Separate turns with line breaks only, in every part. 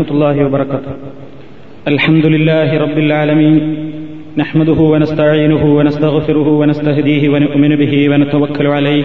ورحمة الله وبركاته الحمد لله رب العالمين نحمده ونستعينه ونستغفره ونستهديه ونؤمن به ونتوكل عليه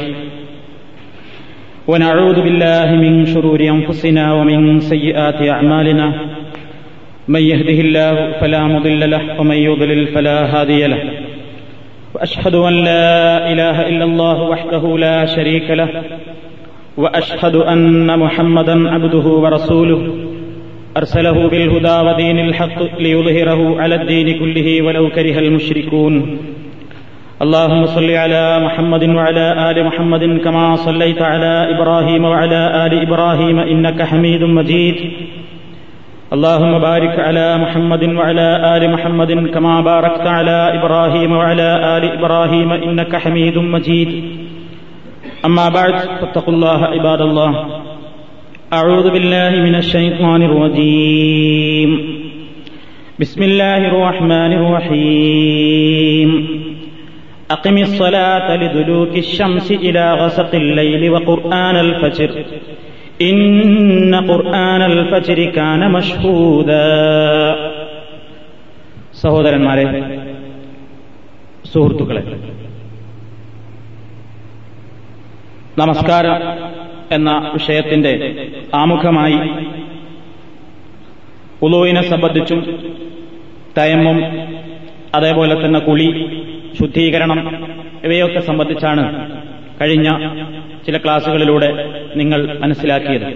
ونعوذ بالله من شرور أنفسنا ومن سيئات أعمالنا من يهده الله فلا مضل له ومن يضلل فلا هادي له وأشهد أن لا إله إلا الله وحده لا شريك له واشهد ان محمدا عبده ورسوله ارسله بالهدى ودين الحق ليظهره على الدين كله ولو كره المشركون اللهم صل على محمد وعلى ال محمد كما صليت على ابراهيم وعلى ال ابراهيم انك حميد مجيد اللهم بارك على محمد وعلى ال محمد كما باركت على ابراهيم وعلى ال ابراهيم انك حميد مجيد أما بعد فاتقوا الله عباد الله أعوذ بالله من الشيطان الرجيم بسم الله الرحمن الرحيم أقم الصلاة لدلوك الشمس إلى غسق الليل وقرآن الفجر إن قرآن الفجر كان مشهودا സഹോദരന്മാരെ സുഹൃത്തുക്കളെ നമസ്കാരം എന്ന വിഷയത്തിന്റെ ആമുഖമായി ഉളുവിനെ സംബന്ധിച്ചും തയമ്മും അതേപോലെ തന്നെ കുളി ശുദ്ധീകരണം ഇവയൊക്കെ സംബന്ധിച്ചാണ് കഴിഞ്ഞ ചില ക്ലാസുകളിലൂടെ നിങ്ങൾ മനസ്സിലാക്കിയത്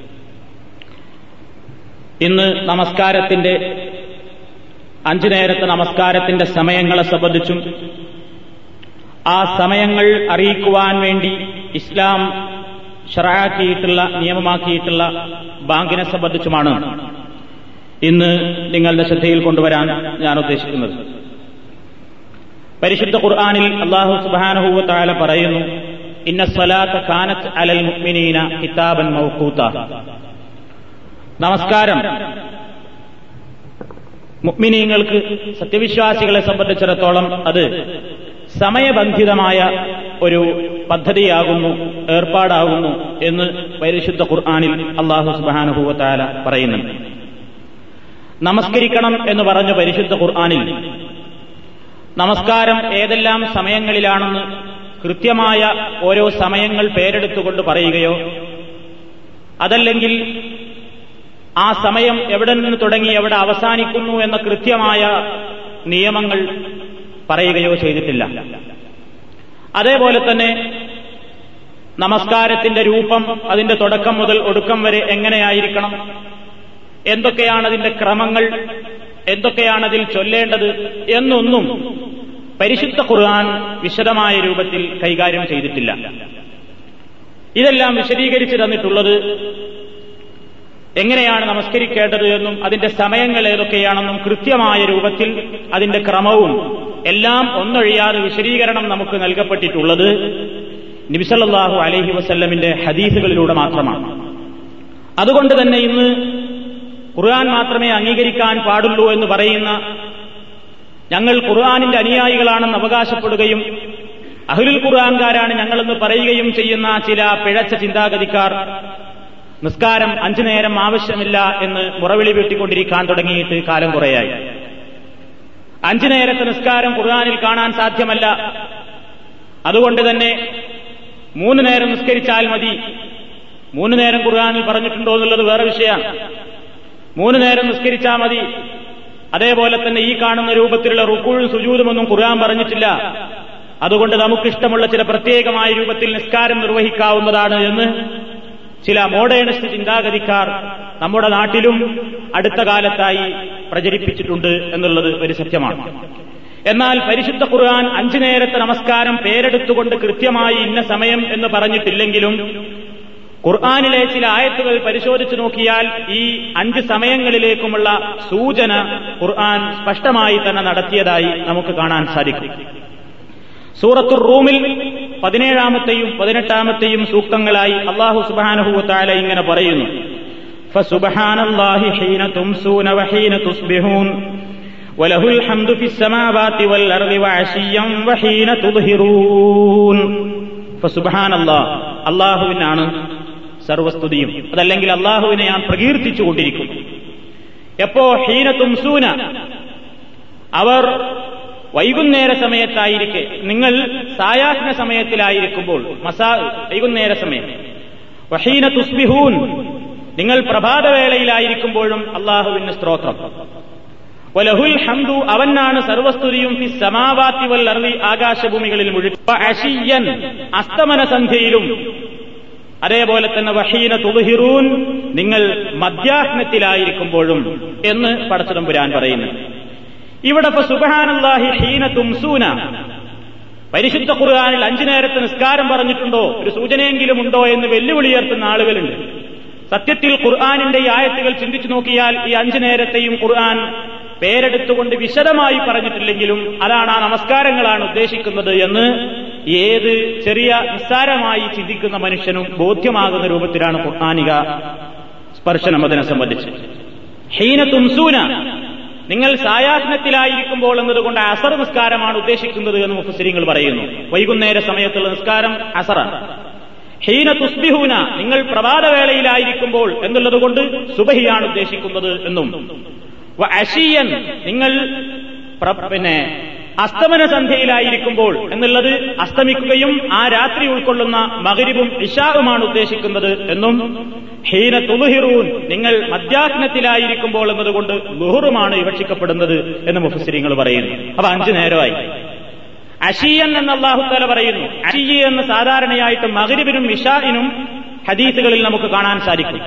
ഇന്ന് നമസ്കാരത്തിന്റെ അഞ്ചു നേരത്തെ നമസ്കാരത്തിന്റെ സമയങ്ങളെ സംബന്ധിച്ചും ആ സമയങ്ങൾ അറിയിക്കുവാൻ വേണ്ടി ഇസ്ലാം ഷറാക്കിയിട്ടുള്ള നിയമമാക്കിയിട്ടുള്ള ബാങ്കിനെ സംബന്ധിച്ചുമാണ് ഇന്ന് നിങ്ങളുടെ ശ്രദ്ധയിൽ കൊണ്ടുവരാൻ ഞാൻ ഉദ്ദേശിക്കുന്നത് പരിശുദ്ധ ഖുർആാനിൽ അള്ളാഹു സുബാനഹുവ താല പറയുന്നു ഇന്ന സ്വലാത്ത കാനത്ത് അലൽ മുഅ്മിനീന കിതാബൻ മൗഖൂത്ത നമസ്കാരം മുഅ്മിനീങ്ങൾക്ക് സത്യവിശ്വാസികളെ സംബന്ധിച്ചിടത്തോളം അത് സമയബന്ധിതമായ ഒരു പദ്ധതിയാകുന്നു ഏർപ്പാടാകുന്നു എന്ന് പരിശുദ്ധ ഖുർആാനിൽ അള്ളാഹു സുബാനുഭൂവത്താല പറയുന്നുണ്ട് നമസ്കരിക്കണം എന്ന് പറഞ്ഞ പരിശുദ്ധ ഖുർആാനിൽ നമസ്കാരം ഏതെല്ലാം സമയങ്ങളിലാണെന്ന് കൃത്യമായ ഓരോ സമയങ്ങൾ പേരെടുത്തുകൊണ്ട് പറയുകയോ അതല്ലെങ്കിൽ ആ സമയം എവിടെ നിന്ന് തുടങ്ങി എവിടെ അവസാനിക്കുന്നു എന്ന കൃത്യമായ നിയമങ്ങൾ പറയുകയോ ചെയ്തിട്ടില്ല അതേപോലെ തന്നെ നമസ്കാരത്തിന്റെ രൂപം അതിന്റെ തുടക്കം മുതൽ ഒടുക്കം വരെ എങ്ങനെയായിരിക്കണം എന്തൊക്കെയാണ് അതിന്റെ ക്രമങ്ങൾ എന്തൊക്കെയാണ് അതിൽ ചൊല്ലേണ്ടത് എന്നൊന്നും പരിശുദ്ധ ഖുർആൻ വിശദമായ രൂപത്തിൽ കൈകാര്യം ചെയ്തിട്ടില്ല ഇതെല്ലാം വിശദീകരിച്ചു തന്നിട്ടുള്ളത് എങ്ങനെയാണ് നമസ്കരിക്കേണ്ടത് എന്നും അതിന്റെ സമയങ്ങൾ ഏതൊക്കെയാണെന്നും കൃത്യമായ രൂപത്തിൽ അതിന്റെ ക്രമവും എല്ലാം ഒന്നൊഴിയാതെ വിശദീകരണം നമുക്ക് നൽകപ്പെട്ടിട്ടുള്ളത് നിബിസല്ലാഹു അലഹി വസല്ലമിന്റെ ഹദീസുകളിലൂടെ മാത്രമാണ് അതുകൊണ്ട് തന്നെ ഇന്ന് ഖുർആൻ മാത്രമേ അംഗീകരിക്കാൻ പാടുള്ളൂ എന്ന് പറയുന്ന ഞങ്ങൾ ഖുർആാനിന്റെ അനുയായികളാണെന്ന് അവകാശപ്പെടുകയും അഹുലുൽ ഖുർആൻകാരാണ് ഞങ്ങളെന്ന് പറയുകയും ചെയ്യുന്ന ചില പിഴച്ച ചിന്താഗതിക്കാർ നിസ്കാരം അഞ്ചു നേരം ആവശ്യമില്ല എന്ന് മുറവിളി വെട്ടിക്കൊണ്ടിരിക്കാൻ തുടങ്ങിയിട്ട് കാലം കുറയായി അഞ്ചു നേരത്തെ നിസ്കാരം ഖുർആാനിൽ കാണാൻ സാധ്യമല്ല അതുകൊണ്ട് തന്നെ മൂന്ന് നേരം നിസ്കരിച്ചാൽ മതി മൂന്ന് നേരം ഖുർആാനിൽ പറഞ്ഞിട്ടുണ്ടോ എന്നുള്ളത് വേറെ വിഷയമാണ് മൂന്ന് നേരം നിസ്കരിച്ചാൽ മതി അതേപോലെ തന്നെ ഈ കാണുന്ന രൂപത്തിലുള്ള റുക്കൂഴും സുജൂതുമൊന്നും ഖുർആൻ പറഞ്ഞിട്ടില്ല അതുകൊണ്ട് നമുക്കിഷ്ടമുള്ള ചില പ്രത്യേകമായ രൂപത്തിൽ നിസ്കാരം നിർവഹിക്കാവുന്നതാണ് എന്ന് ചില മോഡേണിസ്റ്റ് ചിന്താഗതിക്കാർ നമ്മുടെ നാട്ടിലും അടുത്ത കാലത്തായി പ്രചരിപ്പിച്ചിട്ടുണ്ട് എന്നുള്ളത് ഒരു സത്യമാണ് എന്നാൽ പരിശുദ്ധ ഖുർആൻ അഞ്ചു നേരത്തെ നമസ്കാരം പേരെടുത്തുകൊണ്ട് കൃത്യമായി ഇന്ന സമയം എന്ന് പറഞ്ഞിട്ടില്ലെങ്കിലും ഖുർആാനിലെ ചില ആയത്തുകൾ പരിശോധിച്ചു നോക്കിയാൽ ഈ അഞ്ച് സമയങ്ങളിലേക്കുമുള്ള സൂചന ഖുർആൻ സ്പഷ്ടമായി തന്നെ നടത്തിയതായി നമുക്ക് കാണാൻ സാധിക്കും സൂറത്തുർ റൂമിൽ പതിനേഴാമത്തെയും പതിനെട്ടാമത്തെയും സൂക്തങ്ങളായി അള്ളാഹു സുബാനഹു താല ഇങ്ങനെ പറയുന്നു فسبحان الله حين تمسون وحين تصبحون وله الحمد في السماوات والأرض وعشيا وحين تظهرون فسبحان الله അള്ളാഹുവിനാണ് സർവസ്തുതിയും അതല്ലെങ്കിൽ അള്ളാഹുവിനെ ഞാൻ പ്രകീർത്തിച്ചുകൊണ്ടിരിക്കും എപ്പോ ഹീന തുംസൂന അവർ വൈകുന്നേര സമയത്തായിരിക്കെ നിങ്ങൾ സായാഹ്ന സമയത്തിലായിരിക്കുമ്പോൾ മസാ വൈകുന്നേര സമയം വഹീന തുസ്ബിഹൂൻ നിങ്ങൾ പ്രഭാതവേളയിലായിരിക്കുമ്പോഴും അള്ളാഹുവിന് സ്ത്രോത്രം വലഹുൽ ഹംദു അവനാണ് സർവസ്തുതിയും ഫി സമാവാത്തി വൽ അർളി ആകാശഭൂമികളിൽ മുഴുവൻ അഷിയൻ അസ്തമന സന്ധ്യയിലും അതേപോലെ തന്നെ വഹീന തുഹിറൂൻ നിങ്ങൾ മധ്യാഹ്നത്തിലായിരിക്കുമ്പോഴും എന്ന് പടച്ചതമ്പുരാൻ പറയുന്നു ഇവിടെ ഇപ്പൊ സുബഹാനല്ലാഹി ഹീന തുംസൂന പരിശുദ്ധ ഖുർആാനിൽ അഞ്ചു നേരത്തെ നിസ്കാരം പറഞ്ഞിട്ടുണ്ടോ ഒരു സൂചനയെങ്കിലും ഉണ്ടോ എന്ന് വെല്ലുവിളി ഉയർത്തുന്ന ആളുകളുണ്ട് സത്യത്തിൽ ഖുർആാനിന്റെ ഈ ആയത്തുകൾ ചിന്തിച്ചു നോക്കിയാൽ ഈ അഞ്ചു നേരത്തെയും ഖുർആൻ പേരെടുത്തുകൊണ്ട് വിശദമായി പറഞ്ഞിട്ടില്ലെങ്കിലും അതാണ് ആ നമസ്കാരങ്ങളാണ് ഉദ്ദേശിക്കുന്നത് എന്ന് ഏത് ചെറിയ നിസ്സാരമായി ചിന്തിക്കുന്ന മനുഷ്യനും ബോധ്യമാകുന്ന രൂപത്തിലാണ് ഖുർആാനിക സ്പർശനം അതിനെ സംബന്ധിച്ച് ഹീന തുംസൂന നിങ്ങൾ സായാഹ്നത്തിലായിരിക്കുമ്പോൾ എന്നതുകൊണ്ട് അസർ നിസ്കാരമാണ് ഉദ്ദേശിക്കുന്നത് എന്ന് മുഫസിരിങ്ങൾ പറയുന്നു വൈകുന്നേര സമയത്തുള്ള നിസ്കാരം അസറാണ് ഹീന തുസ്ബിഹൂന നിങ്ങൾ പ്രഭാതവേളയിലായിരിക്കുമ്പോൾ എന്നുള്ളതുകൊണ്ട് സുബഹിയാണ് ഉദ്ദേശിക്കുന്നത് എന്നും അഷിയൻ നിങ്ങൾ പിന്നെ അസ്തമന സന്ധ്യയിലായിരിക്കുമ്പോൾ എന്നുള്ളത് അസ്തമിക്കുകയും ആ രാത്രി ഉൾക്കൊള്ളുന്ന മകരിവും ഇഷാവുമാണ് ഉദ്ദേശിക്കുന്നത് എന്നും ഹീന തുലുഹിറൂൻ നിങ്ങൾ മധ്യാഹ്നത്തിലായിരിക്കുമ്പോൾ എന്നതുകൊണ്ട് ലുഹറുമാണ് വിവക്ഷിക്കപ്പെടുന്നത് എന്ന് മുഫസിരിങ്ങൾ പറയുന്നു അപ്പൊ അഞ്ചു നേരമായി അഷിയൻ എന്ന് അള്ളാഹുത്താല പറയുന്നു അഷിയ എന്ന് സാധാരണയായിട്ട് മകരിബിനും ഇഷാഇനും ഹദീസുകളിൽ നമുക്ക് കാണാൻ സാധിക്കും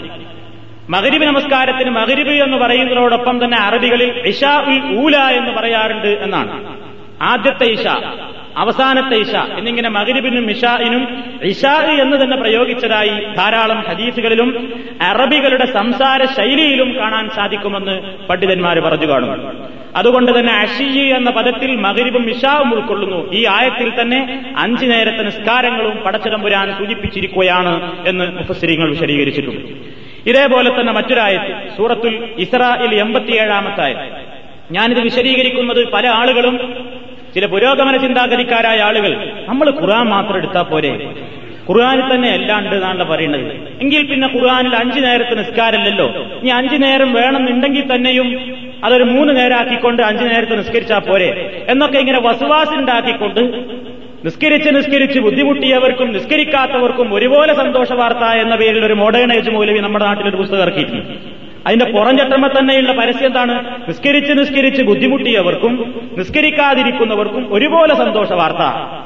മകരിബ് നമസ്കാരത്തിന് മകരിബ് എന്ന് പറയുന്നതോടൊപ്പം തന്നെ അറബികളിൽ ഇഷാ ഉൽ ഊല എന്ന് പറയാറുണ്ട് എന്നാണ് ആദ്യത്തെ ഇഷ അവസാനത്തെ ഇഷ എന്നിങ്ങനെ മകരിബിനും ഇഷാഇനും ഇഷാ എന്ന് തന്നെ പ്രയോഗിച്ചതായി ധാരാളം ഹദീസുകളിലും അറബികളുടെ സംസാര ശൈലിയിലും കാണാൻ സാധിക്കുമെന്ന് പണ്ഡിതന്മാർ പറഞ്ഞു കാണും അതുകൊണ്ട് തന്നെ അഷിയി എന്ന പദത്തിൽ മകരിബും ഇഷാവും ഉൾക്കൊള്ളുന്നു ഈ ആയത്തിൽ തന്നെ അഞ്ചു നേരത്തെ നിസ്കാരങ്ങളും പടച്ചിടമ്പുരാൻ സൂചിപ്പിച്ചിരിക്കുകയാണ് എന്ന് മുഫസ്സിരിങ്ങൾ വിശദീകരിച്ചിട്ടുണ്ട് ഇതേപോലെ തന്നെ മറ്റൊരായത്ത് സൂറത്തുൽ ഇസ്രായിൽ എൺപത്തിയേഴാമത്തായ ഞാനിത് വിശദീകരിക്കുന്നത് പല ആളുകളും ചില പുരോഗമന ചിന്താഗതിക്കാരായ ആളുകൾ നമ്മൾ ഖുർആൻ മാത്രം എടുത്താൽ പോരെ ഖുർആാനിൽ തന്നെ എല്ലാം ഉണ്ട് എന്നാണ് പറയുന്നത് എങ്കിൽ പിന്നെ ഖുർആാനിൽ അഞ്ചു നേരത്തെ നിസ്കാരമല്ലല്ലോ ഇനി അഞ്ചു നേരം വേണമെന്നുണ്ടെങ്കിൽ തന്നെയും അതൊരു മൂന്ന് നേരമാക്കിക്കൊണ്ട് അഞ്ചു നേരത്തെ നിസ്കരിച്ചാൽ പോരെ എന്നൊക്കെ ഇങ്ങനെ വസുവാസുണ്ടാക്കിക്കൊണ്ട് നിസ്കരിച്ച് നിസ്കരിച്ച് ബുദ്ധിമുട്ടിയവർക്കും നിസ്കരിക്കാത്തവർക്കും ഒരുപോലെ സന്തോഷ വാർത്ത എന്ന പേരിൽ ഒരു മോഡേൺ ഏജ് മൗലവി നമ്മുടെ നാട്ടിലൊരു പുസ്തകം ഇറക്കിയിട്ടുണ്ട് അതിന്റെ പുറംചട്ടമ തന്നെയുള്ള പരസ്യം എന്താണ് നിസ്കരിച്ച് നിസ്കരിച്ച് ബുദ്ധിമുട്ടിയവർക്കും നിസ്കരിക്കാതിരിക്കുന്നവർക്കും ഒരുപോലെ സന്തോഷ വാർത്ത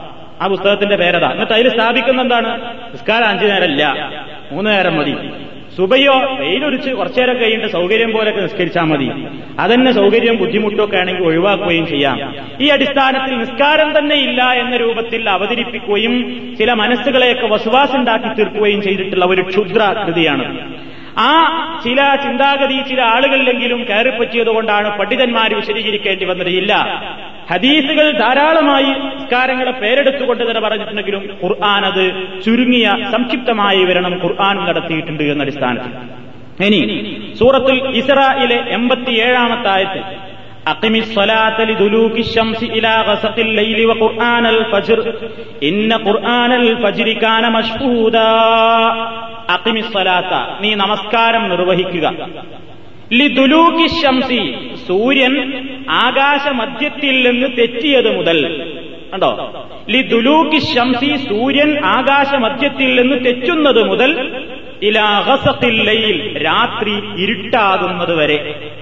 ആ പുസ്തകത്തിന്റെ പേരതാ എന്നിട്ട് അതിൽ സ്ഥാപിക്കുന്ന എന്താണ് നിസ്കാരം അഞ്ചു നേരമല്ല മൂന്ന് നേരം മതി സുബയോ വെയിലൊരിച്ച് കുറച്ചേരം കഴിഞ്ഞിട്ട് സൗകര്യം പോലൊക്കെ നിസ്കരിച്ചാൽ മതി അതന്നെ സൗകര്യം ബുദ്ധിമുട്ടൊക്കെ ആണെങ്കിൽ ഒഴിവാക്കുകയും ചെയ്യാം ഈ അടിസ്ഥാനത്തിൽ നിസ്കാരം തന്നെ ഇല്ല എന്ന രൂപത്തിൽ അവതരിപ്പിക്കുകയും ചില മനസ്സുകളെയൊക്കെ വസുവാസുണ്ടാക്കി തീർക്കുകയും ചെയ്തിട്ടുള്ള ഒരു ക്ഷുദ്ര കൃതിയാണ് ആ ചില ചിന്താഗതി ചില ആളുകളിലെങ്കിലും കയറിപ്പറ്റിയതുകൊണ്ടാണ് പണ്ഡിതന്മാർ വിശദീകരിക്കേണ്ടി വന്നത് ഇല്ല ഹദീസുകൾ ധാരാളമായി നിസ്കാരങ്ങളെ പേരെടുത്തുകൊണ്ട് തന്നെ പറഞ്ഞിട്ടുണ്ടെങ്കിലും ഖുർആൻ അത് ചുരുങ്ങിയ സംക്ഷിപ്തമായ വിവരണം ഖുർആാനും നടത്തിയിട്ടുണ്ട് എന്ന അടിസ്ഥാനത്തിൽ ഇനി സൂറത്തുൽ ഇസ്രായിലെ എൺപത്തിയേഴാമത്തെ ആയത്ത് أقم الصلاة لدلوك الشمس إلى غسق الليل وقرآن الفجر إن قرآن الفجر كان مشهودا أقم الصلاة നീ നമസ്കാരം നിർവഹിക്കുക ലിദുലൂക്കി ശംസി സൂര്യൻ ആകാശമധ്യത്തിൽ നിന്ന് തെറ്റിയത് മുതൽ കണ്ടോ ലിദുലൂക്കി ശംസി സൂര്യൻ ആകാശമധ്യത്തിൽ നിന്ന് തെറ്റുന്നത് മുതൽ ഇലാഹസത്തില്ലയിൽ രാത്രി ഇരുട്ടാകുന്നത് വരെ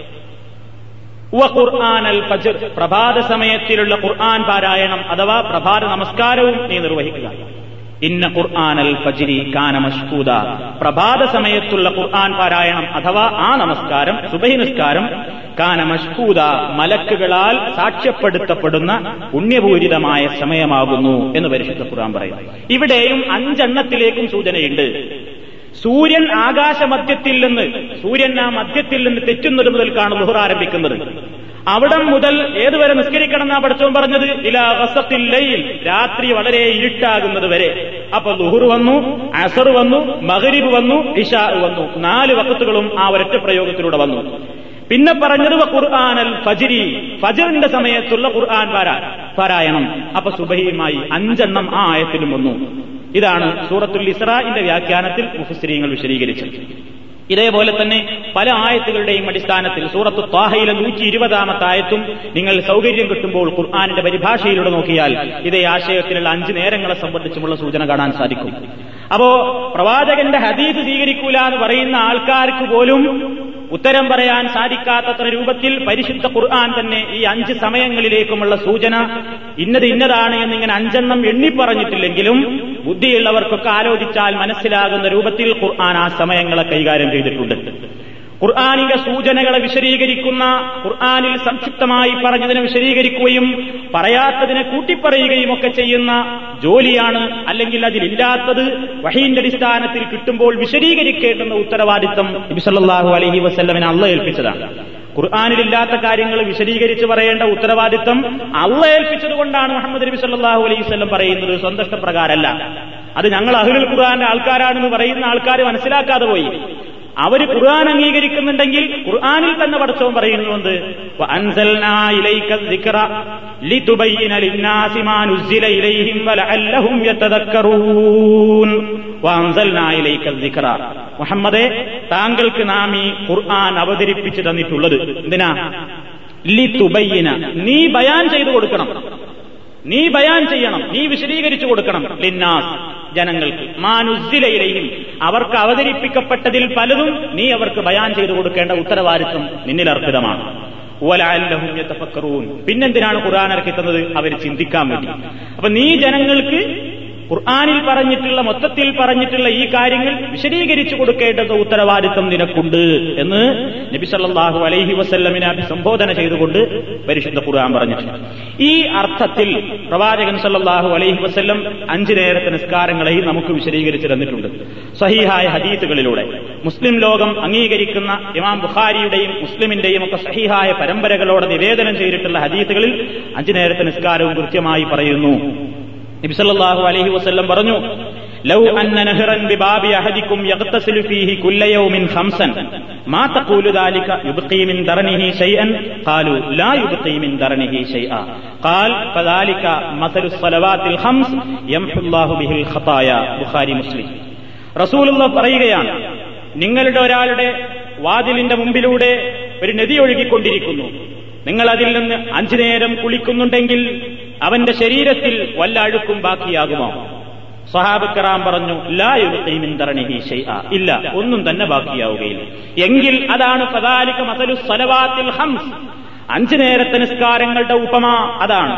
ഖുർആൻ അൽ ഫജർ പ്രഭാത സമയത്തിലുള്ള ഖുർആൻ പാരായണം അഥവാ പ്രഭാത നമസ്കാരവും നീ നിർവഹിക്കുക ഇന്ന ഖുർആൻ അൽ ഫജിരി കാന മഷ്കൂദ പ്രഭാത സമയത്തുള്ള ഖുർആൻ പാരായണം അഥവാ ആ നമസ്കാരം സുബഹി നിസ്കാരം കാന മഷ്കൂദ മലക്കുകളാൽ സാക്ഷ്യപ്പെടുത്തപ്പെടുന്ന പുണ്യപൂരിതമായ സമയമാകുന്നു എന്ന് പരിശുദ്ധ ഖുർആൻ പറയുന്നു ഇവിടെയും അഞ്ചെണ്ണത്തിലേക്കും സൂചനയുണ്ട് സൂര്യൻ ആകാശമധ്യത്തിൽ നിന്ന് സൂര്യൻ ആ മധ്യത്തിൽ നിന്ന് തെറ്റുന്നത് മുതൽക്കാണ് ലുഹർ ആരംഭിക്കുന്നത് അവിടം മുതൽ ഏതുവരെ നിസ്കരിക്കണം എന്നാ പഠിച്ചവൻ പറഞ്ഞത് ഇലാ വസത്തില്ലയിൽ രാത്രി വളരെ ഇരുട്ടാകുന്നത് വരെ അപ്പൊ ലുഹുർ വന്നു അസർ വന്നു മഹരിബ് വന്നു ഇഷാ വന്നു നാല് വക്കത്തുകളും ആ ഒരൊറ്റ പ്രയോഗത്തിലൂടെ വന്നു പിന്നെ പറഞ്ഞത് ഖുർആൻ അൽ ഫജിരി ഫജറിന്റെ സമയത്തുള്ള ഖുർആൻ പാരായണം അപ്പൊ സുബഹിയുമായി അഞ്ചെണ്ണം ആ ആയത്തിലും വന്നു ഇതാണ് സൂറത്തുൽ ഇസ്രാഇന്റെ വ്യാഖ്യാനത്തിൽ മുഫസ്രീങ്ങൾ വിശദീകരിച്ചത് ഇതേപോലെ തന്നെ പല ആയത്തുകളുടെയും അടിസ്ഥാനത്തിൽ സൂറത്ത് താഹയിലെ നൂറ്റി ഇരുപതാമത്തെ ആയത്തും നിങ്ങൾ സൗകര്യം കിട്ടുമ്പോൾ ഖുർആാനിന്റെ പരിഭാഷയിലൂടെ നോക്കിയാൽ ഇതേ ആശയത്തിലുള്ള അഞ്ച് നേരങ്ങളെ സംബന്ധിച്ചുമുള്ള സൂചന കാണാൻ സാധിക്കും അപ്പോ പ്രവാചകന്റെ ഹദീസ് സ്വീകരിക്കൂല എന്ന് പറയുന്ന ആൾക്കാർക്ക് പോലും ഉത്തരം പറയാൻ സാധിക്കാത്തത്ര രൂപത്തിൽ പരിശുദ്ധ ഖുർആൻ തന്നെ ഈ അഞ്ച് സമയങ്ങളിലേക്കുമുള്ള സൂചന ഇന്നത് ഇന്നതാണ് എന്നിങ്ങനെ അഞ്ചെണ്ണം എണ്ണി പറഞ്ഞിട്ടില്ലെങ്കിലും ബുദ്ധിയുള്ളവർക്കൊക്കെ ആലോചിച്ചാൽ മനസ്സിലാകുന്ന രൂപത്തിൽ ഖുർആൻ ആ സമയങ്ങളെ കൈകാര്യം ചെയ്തിട്ടുണ്ട് ഖുർആാനിക സൂചനകളെ വിശദീകരിക്കുന്ന ഖുർആാനിൽ സംക്ഷിപ്തമായി പറഞ്ഞതിനെ വിശദീകരിക്കുകയും പറയാത്തതിനെ കൂട്ടിപ്പറയുകയും ഒക്കെ ചെയ്യുന്ന ജോലിയാണ് അല്ലെങ്കിൽ അതിലില്ലാത്തത് വഹീന്റെ അടിസ്ഥാനത്തിൽ കിട്ടുമ്പോൾ വിശദീകരിക്കേണ്ടുന്ന ഉത്തരവാദിത്തം നബിസല്ലാഹു അലഹി വസ്ല്ലമിനെ അള്ള ഏൽപ്പിച്ചതാണ് ഖുർആാനിലില്ലാത്ത കാര്യങ്ങൾ വിശദീകരിച്ച് പറയേണ്ട ഉത്തരവാദിത്തം അള്ള ഏൽപ്പിച്ചതുകൊണ്ടാണ് മുഹമ്മദ് നബി സല്ലാഹു അലൈഹി വസ്ല്ലം പറയുന്നത് സ്വന്തം ഇഷ്ടപ്രകാരമല്ല അത് ഞങ്ങൾ അഹ്ലുൽ ഖുർആന്റെ ആൾക്കാരാണെന്ന് പറയുന്ന ആൾക്കാർ മനസ്സിലാക്കാതെ പോയി അവര് ഖുർആൻ അംഗീകരിക്കുന്നുണ്ടെങ്കിൽ ഖുർആനിൽ തന്നെ പടച്ചവൻ പറയുന്നുണ്ട് മുഹമ്മദെ താങ്കൾക്ക് നാം ഈ ഖുർആൻ അവതരിപ്പിച്ചു തന്നിട്ടുള്ളത് എന്തിനാ ലി തുബയ്യന നീ ബയാൻ ചെയ്തു കൊടുക്കണം നീ ബയാൻ ചെയ്യണം നീ വിശദീകരിച്ചു കൊടുക്കണം ലിന്നാസ് ജനങ്ങൾക്ക് മാനുസിലയിലെയും അവർക്ക് അവതരിപ്പിക്കപ്പെട്ടതിൽ പലതും നീ അവർക്ക് ബയാൻ ചെയ്തു കൊടുക്കേണ്ട ഉത്തരവാദിത്വം നിന്നിൽ അർപ്പിതമാണ് പിന്നെന്തിനാണ് ഖുർആൻ ഇറക്കി തന്നത് അവർ ചിന്തിക്കാൻ വേണ്ടി അപ്പൊ നീ ജനങ്ങൾക്ക് ഖുർആാനിൽ പറഞ്ഞിട്ടുള്ള മൊത്തത്തിൽ പറഞ്ഞിട്ടുള്ള ഈ കാര്യങ്ങൾ വിശദീകരിച്ചു കൊടുക്കേണ്ടത് ഉത്തരവാദിത്വം നിനക്കുണ്ട് എന്ന് നബി സല്ലാഹു അലൈഹി വസല്ലമിനെ അഭിസംബോധന ചെയ്തുകൊണ്ട് പരിശുദ്ധ ഖുർആൻ പറഞ്ഞിട്ടുണ്ട് ഈ അർത്ഥത്തിൽ പ്രവാചകൻ സല്ലാഹു അലൈഹി വസല്ലം അഞ്ചു നേരത്തെ നിസ്കാരങ്ങളെയും നമുക്ക് വിശദീകരിച്ചു തന്നിട്ടുണ്ട് സഹീഹായ ഹദീത്തുകളിലൂടെ മുസ്ലിം ലോകം അംഗീകരിക്കുന്ന ഇമാം ബുഖാരിയുടെയും മുസ്ലിമിന്റെയും ഒക്കെ സഹീഹായ പരമ്പരകളോടെ നിവേദനം ചെയ്തിട്ടുള്ള ഹദീത്തുകളിൽ അഞ്ചു നേരത്തെ നിസ്കാരവും കൃത്യമായി പറയുന്നു നബിസല്ലാഹു അലൈഹി വസല്ലം പറഞ്ഞു ലൗ അന്ന നഹ്റൻ ബിബാബി അഹദിക്കും യഗ്തസിലു ഫീഹി കുല്ല യൗമിൻ ഖംസൻ മാ തഖൂലു ദാലിക യുബ്ഖി മിൻ ദറനിഹി ഷൈഅൻ ഖാലു ലാ യുബ്ഖി മിൻ ദറനിഹി ഷൈഅ ഖാൽ ഫദാലിക മസലു സ്വലവാത്തിൽ ഖംസ് യംഹുല്ലാഹു ബിഹിൽ ഖതായ ബുഖാരി മുസ്ലിം റസൂലുള്ള പറയുകയാണ് നിങ്ങളുടെ ഒരാളുടെ വാതിലിന്റെ മുമ്പിലൂടെ ഒരു നദി ഒഴുകിക്കൊണ്ടിരിക്കുന്നു നിങ്ങൾ അതിൽ നിന്ന് അഞ്ചു നേരം കുളിക്കുന്നുണ്ടെങ്കിൽ അവന്റെ ശരീരത്തിൽ വല്ല അഴുക്കും ബാക്കിയാകുമോ സ്വഹാബക്കറാം പറഞ്ഞു ലായുമിന്തറണിഹി ഇല്ല ഒന്നും തന്നെ ബാക്കിയാവുകയില്ല എങ്കിൽ അതാണ് പതാലിക മസലു സലവാത്തിൽ ഹംസ് അഞ്ചു നേരത്തെ നിസ്കാരങ്ങളുടെ ഉപമ അതാണ്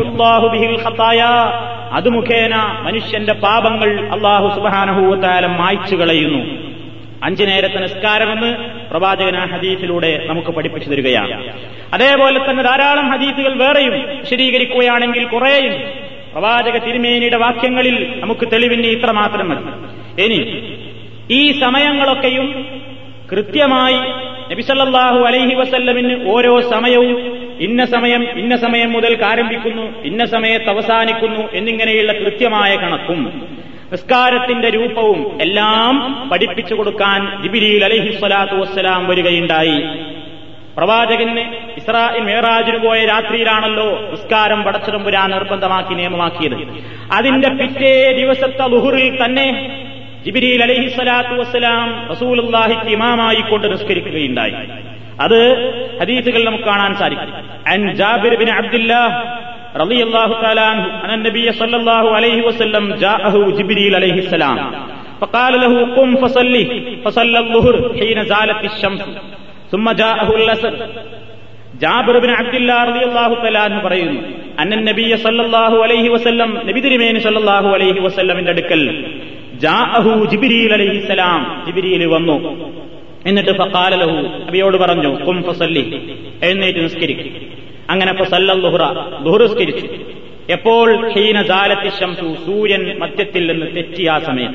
ബിഹിൽ ഖത്തായ അത് മുഖേന മനുഷ്യന്റെ പാപങ്ങൾ അള്ളാഹു സുബാനഹൂവത്താലം മായ്ച്ചു കളയുന്നു അഞ്ചു നേരത്തെ നിസ്കാരമെന്ന് പ്രവാചകന ഹദീസിലൂടെ നമുക്ക് പഠിപ്പിച്ചു തരികയാണ് അതേപോലെ തന്നെ ധാരാളം ഹദീസുകൾ വേറെയും വിശദീകരിക്കുകയാണെങ്കിൽ കുറേയും പ്രവാചക തിരുമേനിയുടെ വാക്യങ്ങളിൽ നമുക്ക് തെളിവിന് ഇത്ര മാത്രം മതി ഇനി ഈ സമയങ്ങളൊക്കെയും കൃത്യമായി നബിസല്ലാഹു അലൈഹി വസല്ലമിന് ഓരോ സമയവും ഇന്ന സമയം ഇന്ന സമയം മുതൽ ആരംഭിക്കുന്നു ഇന്ന സമയത്ത് അവസാനിക്കുന്നു എന്നിങ്ങനെയുള്ള കൃത്യമായ കണക്കും നിസ്കാരത്തിന്റെ രൂപവും എല്ലാം പഠിപ്പിച്ചു കൊടുക്കാൻ ജിബിരിയിൽ അലഹി സ്വലാത്തു വസ്സലാം വരികയുണ്ടായി പ്രവാചകന് ഇസ്രായേൽ മേറാജിന് പോയ രാത്രിയിലാണല്ലോ നിസ്കാരം പടച്ചിടമ്പുരാൻ നിർബന്ധമാക്കി നിയമമാക്കിയത് അതിന്റെ പിറ്റേ ദിവസത്തെ ലുഹുറിൽ തന്നെ ജിബിരിയിൽ അലഹി സ്വലാത്തു വസ്സലാം റസൂലുല്ലാഹിക്ക് ഇമാമായിക്കൊണ്ട് നിസ്കരിക്കുകയുണ്ടായി അത് ഹദീസുകൾ നമുക്ക് കാണാൻ സാധിക്കും അൻ ജാബിർ ബിൻ അബ്ദുല്ലാഹ് رضي الله تعالى عنه أن النبي صلى الله عليه وسلم جاءه جبريل عليه السلام فقال له قم فصلي فصلى الظهر حين زالت الشمس ثم جاءه الأسر ജാബിർ ബിൻ അബ്ദുല്ലാ റളിയല്ലാഹു തആല അൻഹു പറയുന്നു അന്നൻ നബിയ സല്ലല്ലാഹു അലൈഹി വസല്ലം നബി തിരുമേനി സല്ലല്ലാഹു അലൈഹി വസല്ലമിന്റെ അടുക്കൽ ജാഅഹു ജിബ്രീൽ അലൈഹിസ്സലാം ജിബ്രീൽ വന്നു എന്നിട്ട് ഫഖാല ലഹു നബിയോട് പറഞ്ഞു ഖും ഫസല്ലി എഴുന്നേറ്റ് നിസ്കരിക്കും അങ്ങനെ ലുഹ്റ ലുഹുസ്കരിച്ചു എപ്പോൾ ഹീന ജാലത്തി ശംസു സൂര്യൻ മധ്യത്തിൽ നിന്ന് തെറ്റിയ ആ സമയം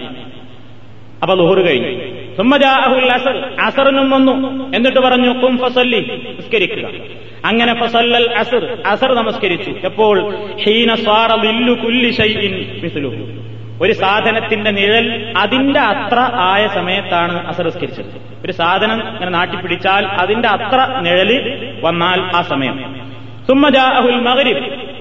അപ്പൊ ലുഹുറ് കഴിഞ്ഞു സുമ്മജാഹുൽ അസർ അസറിനും വന്നു എന്നിട്ട് പറഞ്ഞു കും ഫസല്ലി നിസ്കരിക്കുക അങ്ങനെ ഫസല്ലൽ അസർ അസർ നമസ്കരിച്ചു എപ്പോൾ ഹീന സ്വാറ വില്ലു കുല്ലി ഷൈഇൻ മിസ്ലുഹു ഒരു സാധനത്തിന്റെ നിഴൽ അതിന്റെ അത്ര ആയ സമയത്താണ് അസറസ്കരിച്ചത് ഒരു സാധനം ഇങ്ങനെ നാട്ടിപ്പിടിച്ചാൽ അതിന്റെ അത്ര നിഴല് വന്നാൽ ആ സമയം സുമ്മജാഹുൽ മകരിബ്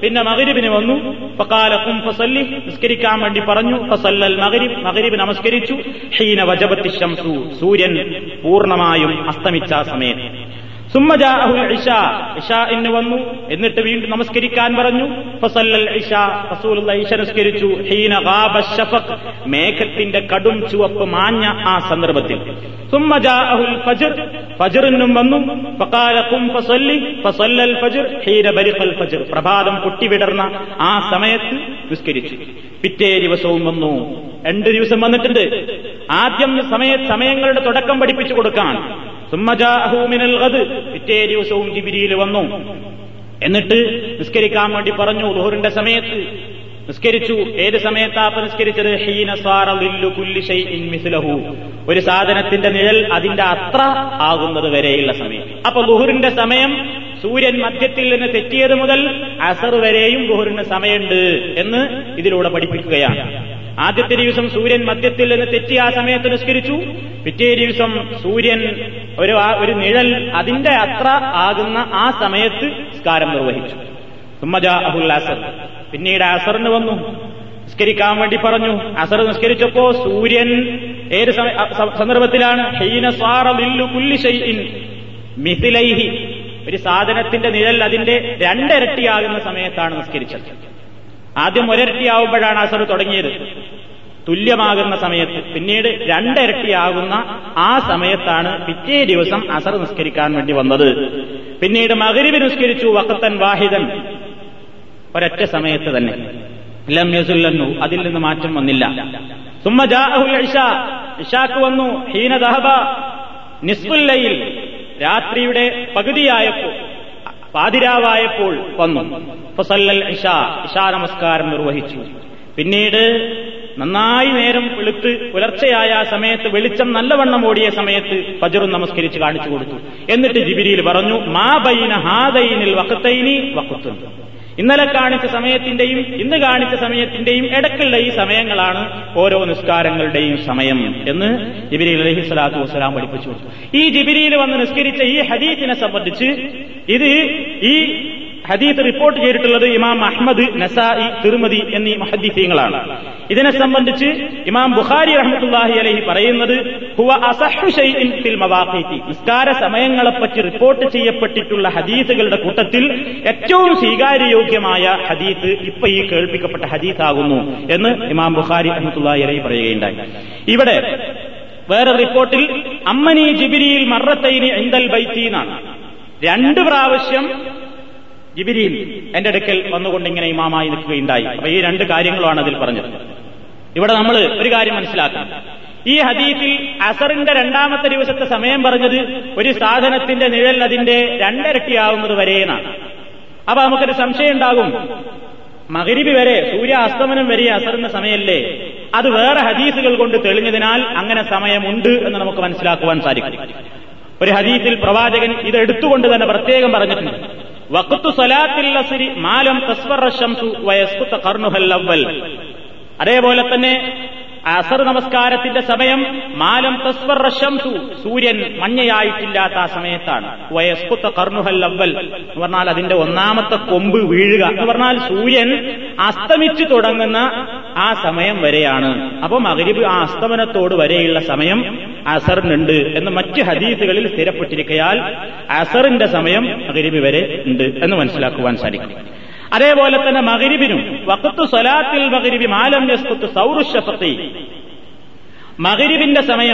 പിന്നെ മകരിബിന് വന്നു ഫക്കാലക്കും ഫസല്ലി നിസ്കരിക്കാൻ വേണ്ടി പറഞ്ഞു ഫസല്ലൽ മകരിബ് മകരിബ് നമസ്കരിച്ചു ഹീന വജബത്തി ശംസു സൂര്യൻ പൂർണ്ണമായും അസ്തമിച്ച ആ സമയം സുമ്മജാഹുൽ ഇഷ ഇഷ എന്ന് വന്നു എന്നിട്ട് വീണ്ടും നമസ്കരിക്കാൻ പറഞ്ഞു ഫസല്ലൽ ഇഷ റസൂലുള്ള ഇഷ നിസ്കരിച്ചു ഹീന ഗാബ ശഫഖ് മേഘത്തിന്റെ കടും ചുവപ്പ് മാഞ്ഞ ആ സന്ദർഭത്തിൽ സുമ്മജാഹുൽ ഫജ്ർ ഫജ്റിനും വന്നു ഫഖാല ഖും ഫസല്ലി ഫസല്ലൽ ഫജ്ർ ഹീന ബരിഖൽ ഫജ്ർ പ്രഭാതം പൊട്ടിവിടർന്ന ആ സമയത്ത് നിസ്കരിച്ചു പിറ്റേ ദിവസവും വന്നു രണ്ട് ദിവസം വന്നിട്ടുണ്ട് ആദ്യം സമയ സമയങ്ങളുടെ തുടക്കം പഠിപ്പിച്ചു കൊടുക്കാൻ സുമ്മജാഹൂമിനൽ ഗദ് പിറ്റേ ദിവസവും ജിബിരിയിൽ വന്നു എന്നിട്ട് നിസ്കരിക്കാൻ വേണ്ടി പറഞ്ഞു ലുഹറിന്റെ സമയത്ത് നിസ്കരിച്ചു ഏത് സമയത്താ അപ്പൊ നിസ്കരിച്ചത് ഹീന സാറ ലില്ലു കുല്ലി ഷൈഇൻ മിസ്ലഹു ഒരു സാധനത്തിന്റെ നിഴൽ അതിന്റെ അത്ര ആകുന്നത് വരെയുള്ള സമയം അപ്പൊ ലുഹറിന്റെ സമയം സൂര്യൻ മധ്യത്തിൽ നിന്ന് തെറ്റിയത് മുതൽ അസർ വരെയും ലുഹറിന് സമയമുണ്ട് എന്ന് ഇതിലൂടെ പഠിപ്പിക്കുകയാണ് ആദ്യത്തെ ദിവസം സൂര്യൻ മധ്യത്തിൽ നിന്ന് തെറ്റി ആ സമയത്ത് നിസ്കരിച്ചു പിറ്റേ ദിവസം സൂര്യൻ ഒരു ആ- ഒരു നിഴൽ അതിന്റെ അത്ര ആകുന്ന ആ സമയത്ത് സ്കാരം നിർവഹിച്ചു സുമ്മജാ അഹുൽ അസർ പിന്നീട് അസറിന് വന്നു നിസ്കരിക്കാൻ വേണ്ടി പറഞ്ഞു അസർ നിസ്കരിച്ചപ്പോ സൂര്യൻ ഏത് സമയ അ- സ- സന്ദർഭത്തിലാണ് ഹീന സ്വാറ ലില്ലു കുല്ലി ഷൈഇൻ മിഥിലൈഹി ഒരു സാധനത്തിന്റെ നിഴൽ അതിന്റെ രണ്ടിരട്ടിയാകുന്ന സമയത്താണ് നിസ്കരിച്ചത് ആദ്യം ഒരരട്ടിയാവുമ്പോഴാണ് അസർ തുടങ്ങിയത് തുല്യമാകുന്ന സമയത്ത് പിന്നീട് രണ്ടിരട്ടിയാകുന്ന ആ സമയത്താണ് പിറ്റേ ദിവസം അസർ നിസ്കരിക്കാൻ വേണ്ടി വന്നത് പിന്നീട് മകരിബ് നിസ്കരിച്ചു വക്കത്തൻ വാഹിദൻ ഒരൊറ്റ സമയത്ത് തന്നെ ലം യസുല്ലന്നു അതിൽ നിന്ന് മാറ്റം വന്നില്ല സുമ്മ ജാഅഹുൽ ഇഷ ഇഷാക്ക് വന്നു ഹീന ദഹബ നിസ്ഫുല്ലയിൽ രാത്രിയുടെ പകുതിയായപ്പോൾ പാതിരാവായപ്പോൾ വന്നു ഫസല്ലൽ ഇഷ ഇഷാ നമസ്കാരം നിർവഹിച്ചു പിന്നീട് നന്നായി നേരം വെളുത്ത് പുലർച്ചെയായ ആ സമയത്ത് വെളിച്ചം നല്ലവണ്ണം ഓടിയ സമയത്ത് ഫജറും നമസ്കരിച്ച് കാണിച്ചു കൊടുത്തു എന്നിട്ട് ജിബിരിയിൽ പറഞ്ഞു മാ ബൈന ഹാദൈനിൽ വക്കത്തൈനി വക്കത്തുൻ ഇന്നലെ കാണിച്ച സമയത്തിന്റെയും ഇന്ന് കാണിച്ച സമയത്തിന്റെയും ഇടക്കുള്ള ഈ സമയങ്ങളാണ് ഓരോ നിസ്കാരങ്ങളുടെയും സമയം എന്ന് ജിബിരിൽ അലഹി സ്വലാത്തു വസ്സലാം പഠിപ്പിച്ചു കൊടുത്തു ഈ ജിബിരിയിൽ വന്ന് നിസ്കരിച്ച ഈ ഹദീസിനെ സംബന്ധിച്ച് ഇത് ഈ ഹദീത്ത് റിപ്പോർട്ട് ചെയ്തിട്ടുള്ളത് ഇമാം അഹ്മദ് നസായി തിരുമതി എന്നീ മഹദീസീങ്ങളാണ് ഇതിനെ സംബന്ധിച്ച് ഇമാം ബുഖാരി റഹ്മത്തുള്ളാഹി അലൈഹി പറയുന്നത് ഹുവ അസഹ്ഹു ഷൈഇൻ ഫിൽ മവാഖീതി നിസ്കാര സമയങ്ങളെപ്പറ്റി റിപ്പോർട്ട് ചെയ്യപ്പെട്ടിട്ടുള്ള ഹദീസുകളുടെ കൂട്ടത്തിൽ ഏറ്റവും സ്വീകാര്യയോഗ്യമായ ഹദീസ് ഇപ്പൊ ഈ കേൾപ്പിക്കപ്പെട്ട ഹദീസാകുന്നു എന്ന് ഇമാം ബുഖാരി റഹ്മത്തുള്ളാഹി അലൈഹി പറയുകയുണ്ടായി ഇവിടെ വേറെ റിപ്പോർട്ടിൽ അമ്മനി ജിബിരിയിൽ മറത്തൈനി എന്തൽ ബൈത്തി എന്നാണ് രണ്ട് പ്രാവശ്യം ജിബിരിയിൽ എന്റെ അടുക്കൽ വന്നുകൊണ്ട് ഇങ്ങനെ ഇമാമായി നിൽക്കുകയുണ്ടായി അപ്പൊ ഈ രണ്ട് കാര്യങ്ങളാണ് അതിൽ പറഞ്ഞത് ഇവിടെ നമ്മൾ ഒരു കാര്യം മനസ്സിലാക്കണം ഈ ഹദീസിൽ അസറിന്റെ രണ്ടാമത്തെ ദിവസത്തെ സമയം പറഞ്ഞത് ഒരു സാധനത്തിന്റെ നിഴൽ അതിന്റെ രണ്ടിരട്ടിയാവുന്നത് വരെയെന്നാണ് അപ്പൊ നമുക്കൊരു സംശയം ഉണ്ടാകും മകരിബി വരെ സൂര്യ അസ്തമനം വരെ അസറിന്റെ സമയമല്ലേ അത് വേറെ ഹദീസുകൾ കൊണ്ട് തെളിഞ്ഞതിനാൽ അങ്ങനെ സമയമുണ്ട് എന്ന് നമുക്ക് മനസ്സിലാക്കുവാൻ സാധിക്കും ഒരു ഹദീസിൽ പ്രവാചകൻ ഇത് എടുത്തുകൊണ്ട് തന്നെ പ്രത്യേകം പറഞ്ഞിട്ടുണ്ട് വഖത്തു സലാത്തിൽ അസ്രി മാലം തസ്വറ ശംസു വയസ്കുത്ത കർണുഹൽ അവൽ അതേപോലെ തന്നെ അസർ നമസ്കാരത്തിന്റെ സമയം മാലം തസ്വറ ശംസു സൂര്യൻ മഞ്ഞയായിട്ടില്ലാത്ത ആ സമയത്താണ് വയസ്കുത്ത കർണുഹൽ അവൽ എന്ന് പറഞ്ഞാൽ അതിന്റെ ഒന്നാമത്തെ കൊമ്പ് വീഴുക എന്ന് പറഞ്ഞാൽ സൂര്യൻ അസ്തമിച്ചു തുടങ്ങുന്ന ആ സമയം വരെയാണ് അപ്പൊ മകരിബ് ആ അസ്തമനത്തോട് വരെയുള്ള സമയം അസറിനുണ്ട് എന്ന് മറ്റ് ഹദീസുകളിൽ സ്ഥിരപ്പെട്ടിരിക്കയാൽ അസറിന്റെ സമയം മകരിബ് വരെ ഉണ്ട് എന്ന് മനസ്സിലാക്കുവാൻ സാധിക്കും അതേപോലെ തന്നെ മകരിബിനും വക്കത്തു സലാത്തിൽ മകരിബി മാലം യസ്കുത്ത് സൗറുഷഫത്തി മകരിബിന്റെ സമയം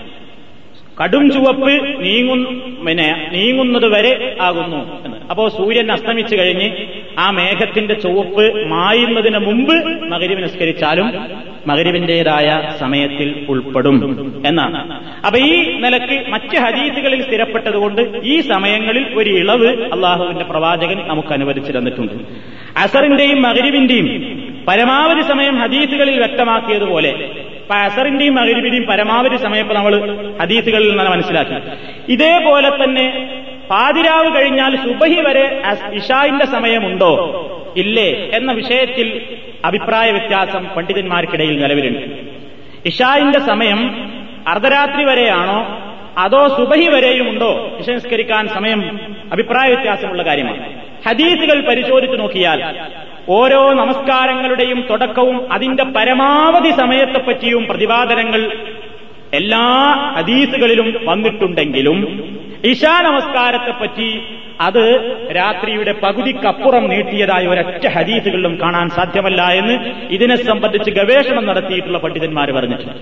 കടും ചുവപ്പ് നീങ്ങു പിന്നെ നീങ്ങുന്നത് വരെ ആകുന്നു എന്ന് അപ്പോ സൂര്യൻ അസ്തമിച്ചു കഴിഞ്ഞ് ആ മേഘത്തിന്റെ ചുവപ്പ് മായുന്നതിന് മുമ്പ് മകരിബ് നിസ്കരിച്ചാലും മകരിബിന്റേതായ സമയത്തിൽ ഉൾപ്പെടും എന്നാണ് അപ്പൊ ഈ നിലക്ക് മറ്റ് ഹദീസുകളിൽ സ്ഥിരപ്പെട്ടതുകൊണ്ട് ഈ സമയങ്ങളിൽ ഒരു ഇളവ് അള്ളാഹുവിന്റെ പ്രവാചകൻ നമുക്ക് അനുവദിച്ചു തന്നിട്ടുണ്ട് അസറിന്റെയും മകരിബിന്റെയും പരമാവധി സമയം ഹദീസുകളിൽ വ്യക്തമാക്കിയതുപോലെ ഇപ്പൊ അസറിന്റെയും മകരിബിന്റെയും പരമാവധി സമയം ഇപ്പൊ നമ്മൾ ഹദീസുകളിൽ നിന്ന് മനസ്സിലാക്കി ഇതേപോലെ തന്നെ പാതിരാവ് കഴിഞ്ഞാൽ സുബഹി വരെ അസ്- ഇഷായിന്റെ സമയമുണ്ടോ ഇല്ലേ എന്ന വിഷയത്തിൽ അഭിപ്രായ വ്യത്യാസം പണ്ഡിതന്മാർക്കിടയിൽ നിലവിലുണ്ട് ഇഷായിന്റെ സമയം അർദ്ധരാത്രി വരെയാണോ അതോ സുബഹി വരെയും ഉണ്ടോ ഇഷ നിസ്കരിക്കാൻ സമയം അഭിപ്രായ വ്യത്യാസമുള്ള കാര്യമാണ് ഹദീസുകൾ പരിശോധിച്ചു നോക്കിയാൽ ഓരോ നമസ്കാരങ്ങളുടെയും തുടക്കവും അതിന്റെ പരമാവധി സമയത്തെപ്പറ്റിയും പ്രതിപാദനങ്ങൾ എല്ലാ ഹദീസുകളിലും വന്നിട്ടുണ്ടെങ്കിലും ഇശാ നമസ്കാരത്തെപ്പറ്റി അത് രാത്രിയുടെ പകുതിക്കപ്പുറം നീട്ടിയതായ ഒരൊറ്റ ഹദീസുകളിലും കാണാൻ സാധ്യമല്ല എന്ന് ഇതിനെ സംബന്ധിച്ച് ഗവേഷണം നടത്തിയിട്ടുള്ള പണ്ഡിതന്മാർ പറഞ്ഞിട്ടുണ്ട്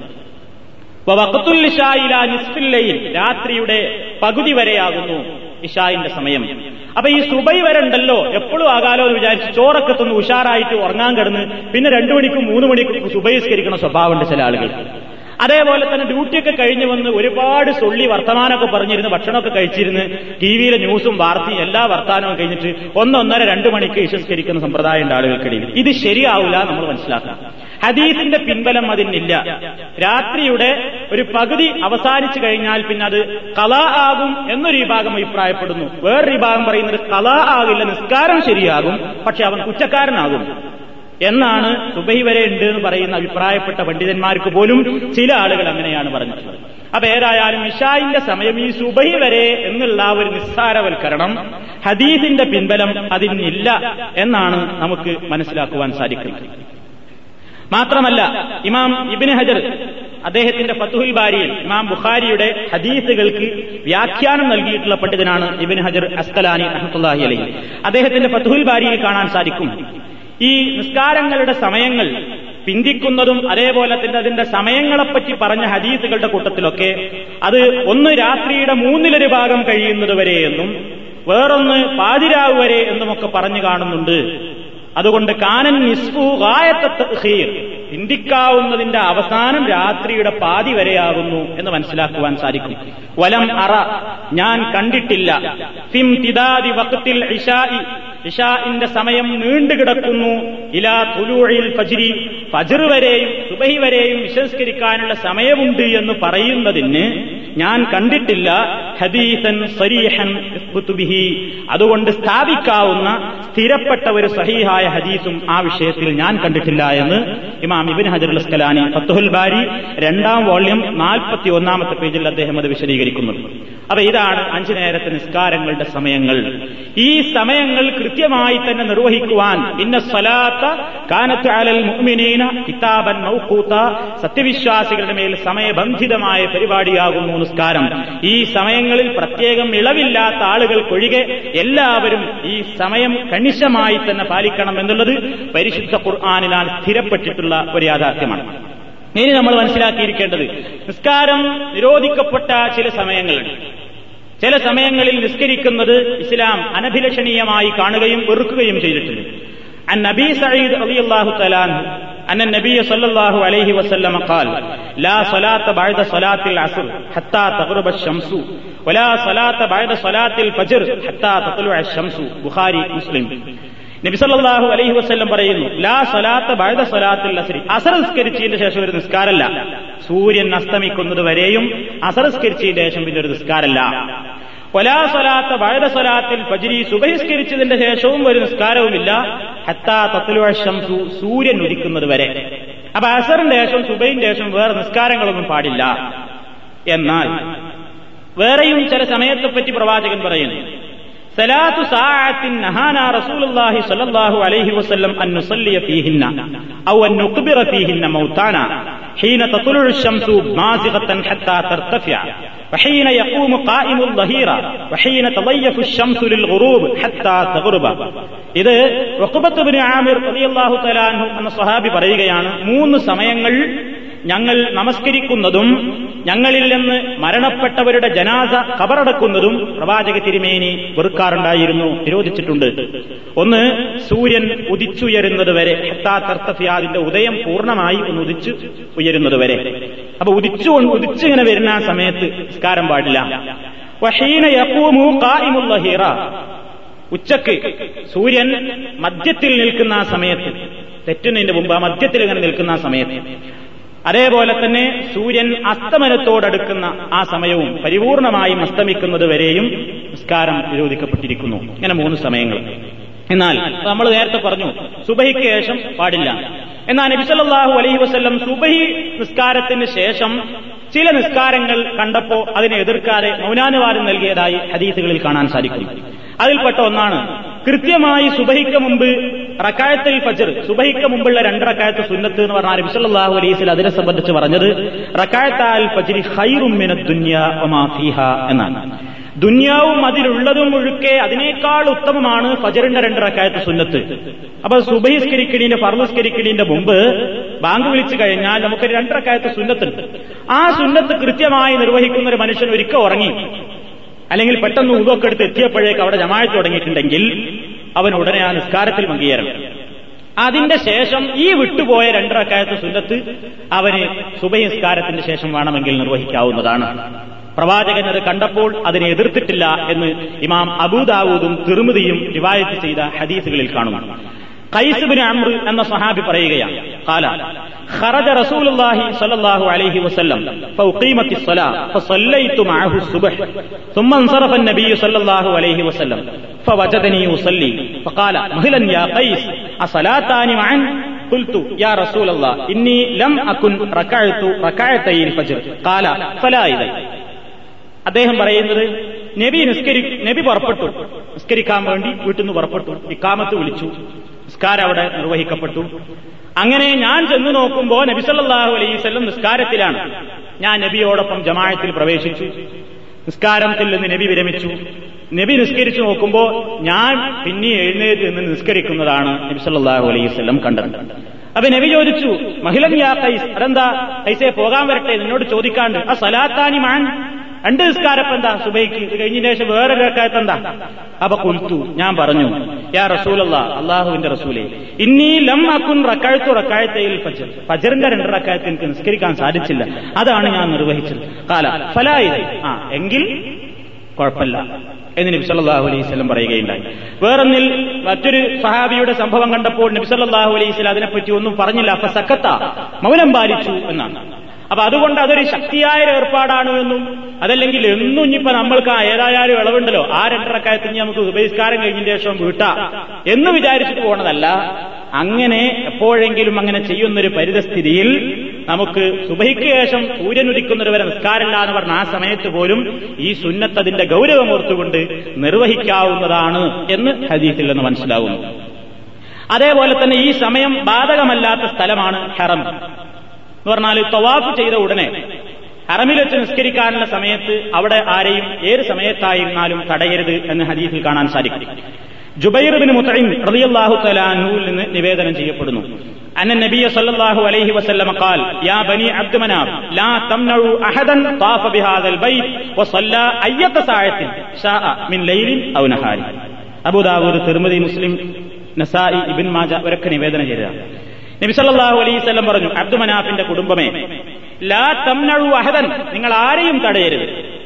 വഖത്തുൽ ഇശായില നിസ്ഫില്ലയിൽ രാത്രിയുടെ പകുതി വരെയാകുന്നു ഇഷായിന്റെ സമയം അപ്പൊ ഈ സുബൈ വരെ ഉണ്ടല്ലോ എപ്പോഴും ആകാലോ എന്ന് വിചാരിച്ച് ചോറൊക്കെ തന്ന് ഉഷാറായിട്ട് ഉറങ്ങാൻ കിടന്ന് പിന്നെ രണ്ടു മണിക്കും മൂന്ന് മണിക്കും സുബൈസ്കരിക്കുന്ന സ്വഭാവമുണ്ട് ചില ആളുകൾക്ക് അതേപോലെ തന്നെ ഡ്യൂട്ടിയൊക്കെ കഴിഞ്ഞ് വന്ന് ഒരുപാട് സൊള്ളി വർത്തമാനമൊക്കെ പറഞ്ഞിരുന്ന് ഭക്ഷണമൊക്കെ കഴിച്ചിരുന്ന് ടി വിയിലെ ന്യൂസും വാർത്തയും എല്ലാ വർത്താനവും കഴിഞ്ഞിട്ട് ഒന്നൊന്നര രണ്ട് മണിക്ക് വിശ്വസ്കരിക്കുന്ന സമ്പ്രദായം ഉണ്ട് ആളുകൾക്കിടയിൽ ഇത് ശരിയാവില്ല നമ്മൾ മനസ്സിലാക്കണം ഹദീസിന്റെ പിൻബലം അതിനില്ല രാത്രിയുടെ ഒരു പകുതി അവസാനിച്ചു കഴിഞ്ഞാൽ പിന്നെ അത് കല ആകും എന്നൊരു വിഭാഗം അഭിപ്രായപ്പെടുന്നു വേറൊരു വിഭാഗം പറയുന്നത് കല ആകില്ല നിസ്കാരം ശരിയാകും പക്ഷെ അവൻ കുറ്റക്കാരനാകും എന്നാണ് സുബൈ വരെ ഉണ്ട് എന്ന് പറയുന്ന അഭിപ്രായപ്പെട്ട പണ്ഡിതന്മാർക്ക് പോലും ചില ആളുകൾ അങ്ങനെയാണ് പറഞ്ഞിട്ടുള്ളത് അപ്പൊ ഏതായാലും ഇഷായിന്റെ സമയം ഈ സുബൈ വരെ എന്നുള്ള ആ ഒരു നിസ്സാരവൽക്കരണം ഹദീസിന്റെ പിൻബലം അതിനില്ല എന്നാണ് നമുക്ക് മനസ്സിലാക്കുവാൻ സാധിക്കുന്നത് മാത്രമല്ല ഇമാം ഇബിന് ഹജർ അദ്ദേഹത്തിന്റെ ഫത്തുഹുൽ ബാരിയിൽ ഇമാം ബുഖാരിയുടെ ഹദീസുകൾക്ക് വ്യാഖ്യാനം നൽകിയിട്ടുള്ള പണ്ഡിതനാണ് ഇബിൻ ഹജർ അസ്കലാനി അഹമ്മത്തുല്ലാഹി അലൈഹി അദ്ദേഹത്തിന്റെ ഫത്തുഹുൽ ബാരിയിൽ കാണാൻ സാധിക്കും ഈ നിസ്കാരങ്ങളുടെ സമയങ്ങൾ പിന്തിക്കുന്നതും അതേപോലെ തന്നെ അതിന്റെ സമയങ്ങളെപ്പറ്റി പറഞ്ഞ ഹദീസുകളുടെ കൂട്ടത്തിലൊക്കെ അത് ഒന്ന് രാത്രിയുടെ മൂന്നിലൊരു ഭാഗം കഴിയുന്നത് വരെ എന്നും വേറൊന്ന് പാതിരാവ് വരെ എന്നുമൊക്കെ പറഞ്ഞു കാണുന്നുണ്ട് അതുകൊണ്ട് കാനൻ നിസ്ഫു ഗായത്തീർ ചിന്തിക്കാവുന്നതിന്റെ അവസാനം രാത്രിയുടെ പാതി വരെയാകുന്നു എന്ന് മനസ്സിലാക്കുവാൻ സാധിക്കും വലം അറ ഞാൻ കണ്ടിട്ടില്ല ഫിം തിദാദി വക്തിൽ ഇഷായി ഇഷാഇന്റെ സമയം നീണ്ടുകിടക്കുന്നു ഇലാ തുലൂഴിൽ ഫജിരി ഫജർ വരെയും സുബഹി വരെയും വിശ്വസ്കരിക്കാനുള്ള സമയമുണ്ട് എന്ന് പറയുന്നതിന് ഞാൻ കണ്ടിട്ടില്ല ഹദീസൻ സരീഹൻ ബിഹി അതുകൊണ്ട് സ്ഥാപിക്കാവുന്ന സ്ഥിരപ്പെട്ട ഒരു സഹീഹായ ഹദീസും ആ വിഷയത്തിൽ ഞാൻ കണ്ടിട്ടില്ല എന്ന് ഇമാം ഇബിൻ ഹജർ അസ്കലാനി ഫത്തുഹുൽ ബാരി രണ്ടാം വോള്യം നാൽപ്പത്തി ഒന്നാമത്തെ പേജിൽ അദ്ദേഹം അത് വിശദീകരിക്കുന്നുണ്ട് അപ്പൊ ഇതാണ് അഞ്ചു നേരത്തെ നിസ്കാരങ്ങളുടെ സമയങ്ങൾ ഈ സമയങ്ങൾ കൃത്യമായി തന്നെ നിർവഹിക്കുവാൻ ഇന്ന സ്വലാത്ത കാനത്ത് അലൽ മുഅ്മിനീന കിതാബൻ മൗഖൂത്ത സത്യവിശ്വാസികളുടെ മേൽ സമയബന്ധിതമായ പരിപാടിയാകുന്നു നിസ്കാരം ഈ സമയങ്ങളിൽ പ്രത്യേകം ഇളവില്ലാത്ത ആളുകൾക്കൊഴികെ എല്ലാവരും ഈ സമയം കണിശമായി തന്നെ പാലിക്കണം എന്നുള്ളത് പരിശുദ്ധ ഖുർആാനിനാൽ സ്ഥിരപ്പെട്ടിട്ടുള്ള ഒരു യാഥാർത്ഥ്യമാണ് ഇനി നമ്മൾ മനസ്സിലാക്കിയിരിക്കേണ്ടത് നിസ്കാരം നിരോധിക്കപ്പെട്ട ചില സമയങ്ങളുണ്ട് ചില സമയങ്ങളിൽ നിസ്കരിക്കുന്നത് ഇസ്ലാം അനഭിലഷണീയമായി കാണുകയും വെറുക്കുകയും ചെയ്തിട്ടുണ്ട് عن نبي سعيد رضي الله تعالى عنه أن النبي صلى الله عليه وسلم قال لا صلاة بعد صلاة العصر حتى تغرب الشمس ولا صلاة بعد صلاة الفجر حتى تطلع الشمس بخاري مسلم നബി സല്ലല്ലാഹു അലൈഹി വസല്ലം പറയുന്നു ലാ സലാത്ത ബഅദ സലാത്തിൽ അസ്രി അസർ നിസ്കരിച്ചതിന് ശേഷം ഒരു നിസ്കാരമല്ല സൂര്യൻ അസ്തമിക്കുന്നത് വരെയും അസർ നിസ്കരിച്ചതിന് ശേഷം പിന്നെ ഒരു നിസ്കാരമല്ല ഒലാ സ്വലാത്ത ബഅദ സ്വലാത്തിൽ ഫജ്രി സുബഹിസ്കരിച്ചതിന്റെ ശേഷവും ഒരു നിസ്കാരവുമില്ല ഹത്താ തത്ലുഅ ശംസു സൂര്യൻ ഉദിക്കുന്നത് വരെ അപ്പൊ അസറിന്റെ ശേഷം സുബൈന്റെ ശേഷം വേറെ നിസ്കാരങ്ങളൊന്നും പാടില്ല എന്നാൽ വേറെയും ചില സമയത്തെപ്പറ്റി പ്രവാചകൻ പറയുന്നു ثلاث ساعات نهانا رسول الله صلى الله عليه وسلم أن نصلي فيهن أو أن نقبر فيهن موتانا حين تطلع الشمس مازغة حتى ترتفع وحين يقوم قائم الظهيرة وحين تضيف الشمس للغروب حتى تغرب ഇത് വഖബത്തുബിന് ആമിർ റളിയല്ലാഹു തആല അൻഹു എന്ന സ്വഹാബി പറയുകയാണ് മൂന്ന് സമയങ്ങൾ ഞങ്ങൾ നമസ്കരിക്കുന്നതും ഞങ്ങളിൽ നിന്ന് മരണപ്പെട്ടവരുടെ ജനാസ കബറടക്കുന്നതും പ്രവാചക തിരുമേനി വെറുക്കാറുണ്ടായിരുന്നു നിരോധിച്ചിട്ടുണ്ട് ഒന്ന് സൂര്യൻ ഉദിച്ചുയരുന്നത് വരെ ഹത്താത്തർത്തഫിയാദിന്റെ ഉദയം പൂർണ്ണമായി ഒന്ന് ഉദിച്ചു ഉയരുന്നത് വരെ അപ്പൊ ഉദിച്ചു ഉദിച്ചു ഇങ്ങനെ വരുന്ന ആ സമയത്ത് നിസ്കാരം പാടില്ല വഹീന യഖൂമു ഖായിമുൽ ലഹീറ ഉച്ചക്ക് സൂര്യൻ മധ്യത്തിൽ നിൽക്കുന്ന ആ സമയത്ത് തെറ്റുന്നതിന്റെ മുമ്പ് ആ മധ്യത്തിൽ ഇങ്ങനെ നിൽക്കുന്ന ആ സമയത്ത് അതേപോലെ തന്നെ സൂര്യൻ അസ്തമനത്തോടടുക്കുന്ന ആ സമയവും പരിപൂർണമായും അസ്തമിക്കുന്നത് വരെയും നിസ്കാരം നിരോധിക്കപ്പെട്ടിരിക്കുന്നു ഇങ്ങനെ മൂന്ന് സമയങ്ങൾ എന്നാൽ നമ്മൾ നേരത്തെ പറഞ്ഞു സുബഹിക്ക് ശേഷം പാടില്ല എന്നാൽ നബിസല്ലാഹു അലൈഹി വസ്ല്ലം സുബഹി നിസ്കാരത്തിന് ശേഷം ചില നിസ്കാരങ്ങൾ കണ്ടപ്പോ അതിനെ എതിർക്കാതെ മൗനാനുവാദം നൽകിയതായി ഹദീസുകളിൽ കാണാൻ സാധിക്കും അതിൽപ്പെട്ട ഒന്നാണ് കൃത്യമായി സുബഹിക്ക് മുമ്പ് റക്കായത്തിൽ ഫജർ സുബഹിക്ക് മുമ്പുള്ള രണ്ട് റക്കായത്ത് സുന്നത്ത് എന്ന് പറഞ്ഞാൽ വിസലാഹു അലൈസിൽ അതിനെ സംബന്ധിച്ച് പറഞ്ഞത് റക്കായത്താൽ ഫജിരി ഹൈറുമിന ദുന്യ ഫീഹ എന്നാണ് ദുന്യാവും അതിലുള്ളതും ഒഴുക്കെ അതിനേക്കാൾ ഉത്തമമാണ് ഫജറിന്റെ രണ്ട് റക്കായത്ത് സുന്നത്ത് അപ്പൊ സുബഹിസ്കരിക്കണീന്റെ ഫർമസ്കരിക്കണീന്റെ മുമ്പ് ബാങ്ക് വിളിച്ചു കഴിഞ്ഞാൽ നമുക്ക് രണ്ട് റക്കായത്ത് സുന്നത്തുണ്ട് ആ സുന്നത്ത് കൃത്യമായി നിർവഹിക്കുന്ന ഒരു മനുഷ്യൻ ഒരിക്കൽ ഉറങ്ങി അല്ലെങ്കിൽ പെട്ടെന്ന് ഉതൊക്കെ എടുത്ത് എത്തിയപ്പോഴേക്ക് അവിടെ ജമാഴത്ത് തുടങ്ങിയിട്ടുണ്ടെങ്കിൽ അവൻ ഉടനെ ആ നിസ്കാരത്തിൽ പങ്കുചേരണം അതിന്റെ ശേഷം ഈ വിട്ടുപോയ രണ്ടരക്കാലത്ത് സുന്നത്ത് അവന് സുബഹി നിസ്കാരത്തിന്റെ ശേഷം വേണമെങ്കിൽ നിർവഹിക്കാവുന്നതാണ് പ്രവാചകൻ അത് കണ്ടപ്പോൾ അതിനെ എതിർത്തിട്ടില്ല എന്ന് ഇമാം അബൂദാവൂദും തിരുമതിയും റിവായത്ത് ചെയ്ത ഹദീസുകളിൽ കാണുന്നു ഖൈസുബിന് അമ്ര എന്ന സഹാബി പറയുകയാണ് കാല خرج رسول الله صلى الله عليه وسلم فأقيمت الصلاة فصليت معه الصبح ثم انصرف النبي صلى الله عليه وسلم فوجدني أصلي فقال مهلا يا قيس أصلاتان معا قلت يا رسول الله إني لم أكن ركعت ركعتي الفجر قال فلا إذا അദ്ദേഹം പറയുന്നത് നബി നിസ്കരി നബി പുറപ്പെട്ടു നിസ്കരിക്കാൻ വേണ്ടി വീട്ടിൽ നിന്ന് പുറപ്പെട്ടു ഇക്കാമത്ത് വിളിച്ചു നിസ്കാരം അവിടെ നിർവഹിക്കപ്പെട്ടു അങ്ങനെ ഞാൻ ചെന്ന് നോക്കുമ്പോൾ നബി സല്ലാഹു അലൈവല്ലം നിസ്കാരത്തിലാണ് ഞാൻ നബിയോടൊപ്പം ജമായത്തിൽ പ്രവേശിച്ചു നിസ്കാരത്തിൽ നിന്ന് നബി വിരമിച്ചു നബി നിസ്കരിച്ചു നോക്കുമ്പോൾ ഞാൻ പിന്നെ എഴുന്നേറ്റ് നിന്ന് നിസ്കരിക്കുന്നതാണ് നബി സല്ലാഹു അലൈവല്ലം കണ്ടത് അപ്പൊ നബി ചോദിച്ചു മഹിളൻ യാ കൈസ് അതെന്താ കൈസെ പോകാൻ വരട്ടെ നിന്നോട് ചോദിക്കാണ്ട് ആ സലാത്താനി മാൻ രണ്ട് നിസ്കാരപ്പം എന്താ സുബൈക്ക് ഇത് കഴിഞ്ഞ ശേഷം വേറെ കേൾക്കാത്ത എന്താ അപ്പൊ കുൽത്തു ഞാൻ പറഞ്ഞു യാ റസൂലല്ല അള്ളാഹുവിന്റെ റസൂലെ ഇന്നീ ലം അക്കുൻ റക്കാഴത്തു റക്കാഴത്തയിൽ ഫജർ ഫജറിന്റെ രണ്ട് റക്കായത്ത് എനിക്ക് നിസ്കരിക്കാൻ സാധിച്ചില്ല അതാണ് ഞാൻ നിർവഹിച്ചത് കാല ഫലായത് ആ എങ്കിൽ കുഴപ്പമില്ല എന്ന് നബി സല്ലല്ലാഹു അലൈഹി വസല്ലം പറയുകയുണ്ടായി വേറൊന്നിൽ മറ്റൊരു സഹാബിയുടെ സംഭവം കണ്ടപ്പോൾ നബി സല്ലല്ലാഹു അലൈഹി വസല്ലം അതിനെപ്പറ്റി ഒന്നും പറഞ്ഞില്ല അപ്പൊ സക്കത്ത മൗനം പാലിച്ചു എന്നാണ് അപ്പൊ അതുകൊണ്ട് അതൊരു ശക്തിയായ ഒരു ഏർപ്പാടാണ് എന്നും അതല്ലെങ്കിൽ എന്നും ഇനിയിപ്പോ നമ്മൾക്ക് ആ ഏതായാലും ഇളവുണ്ടല്ലോ ആ രണ്ടരക്കാലത്ത് ഇനി നമുക്ക് ഉപരിസ്കാരം കഴിഞ്ഞതിന് ശേഷം വീട്ടാ എന്ന് വിചാരിച്ചിട്ട് പോണതല്ല അങ്ങനെ എപ്പോഴെങ്കിലും അങ്ങനെ ചെയ്യുന്നൊരു പരിതസ്ഥിതിയിൽ നമുക്ക് സുബഹിക്ക് ശേഷം സൂര്യൻ ഉദിക്കുന്നവരെ നിസ്കാരമില്ല എന്ന് പറഞ്ഞ ആ സമയത്ത് പോലും ഈ സുന്നത്ത് അതിന്റെ ഗൗരവമോർത്തുകൊണ്ട് നിർവഹിക്കാവുന്നതാണ് എന്ന് ഹദീസിൽ നിന്ന് മനസ്സിലാവുന്നു അതേപോലെ തന്നെ ഈ സമയം ബാധകമല്ലാത്ത സ്ഥലമാണ് ഹറം എന്ന് പറഞ്ഞാൽ തവാഫ് ചെയ്ത ഉടനെ ഹറമിൽ വെച്ച് നിസ്കരിക്കാനുള്ള സമയത്ത് അവിടെ ആരെയും ഏത് സമയത്തായിരുന്നാലും തടയരുത് എന്ന് ഹദീസിൽ കാണാൻ സാധിക്കും ജുബൈർ ബിൻ മുത്തൈം റളിയല്ലാഹു തആലാഹുവിൽ നിന്ന് നിവേദനം ചെയ്യപ്പെടുന്നു അന്ന നബിയ സല്ലല്ലാഹു അലൈഹി വസല്ലം ഖാൽ യാ ബനി അബ്ദു മനാഫ് ലാ തംനഉ അഹദൻ താഫ ബിഹാദൽ ബൈത്ത് വസല്ല അയ്യത സഅത്തിൻ ഷാഅ മിൻ ലൈലിൻ ഔ നഹാരി അബൂ ദാവൂദ് തിർമിദി മുസ്ലിം നസായി ഇബ്ൻ മാജ അവരൊക്കെ നിവേദനം ചെയ്തതാണ് നബി സല്ലല്ലാഹു അലൈഹി വസല്ലം പറഞ്ഞു അബ്ദു മനാഫിന്റെ കുടുംബമേ ലാ തംനഉ അഹദൻ നിങ്ങൾ ആരെയും തടയരുത്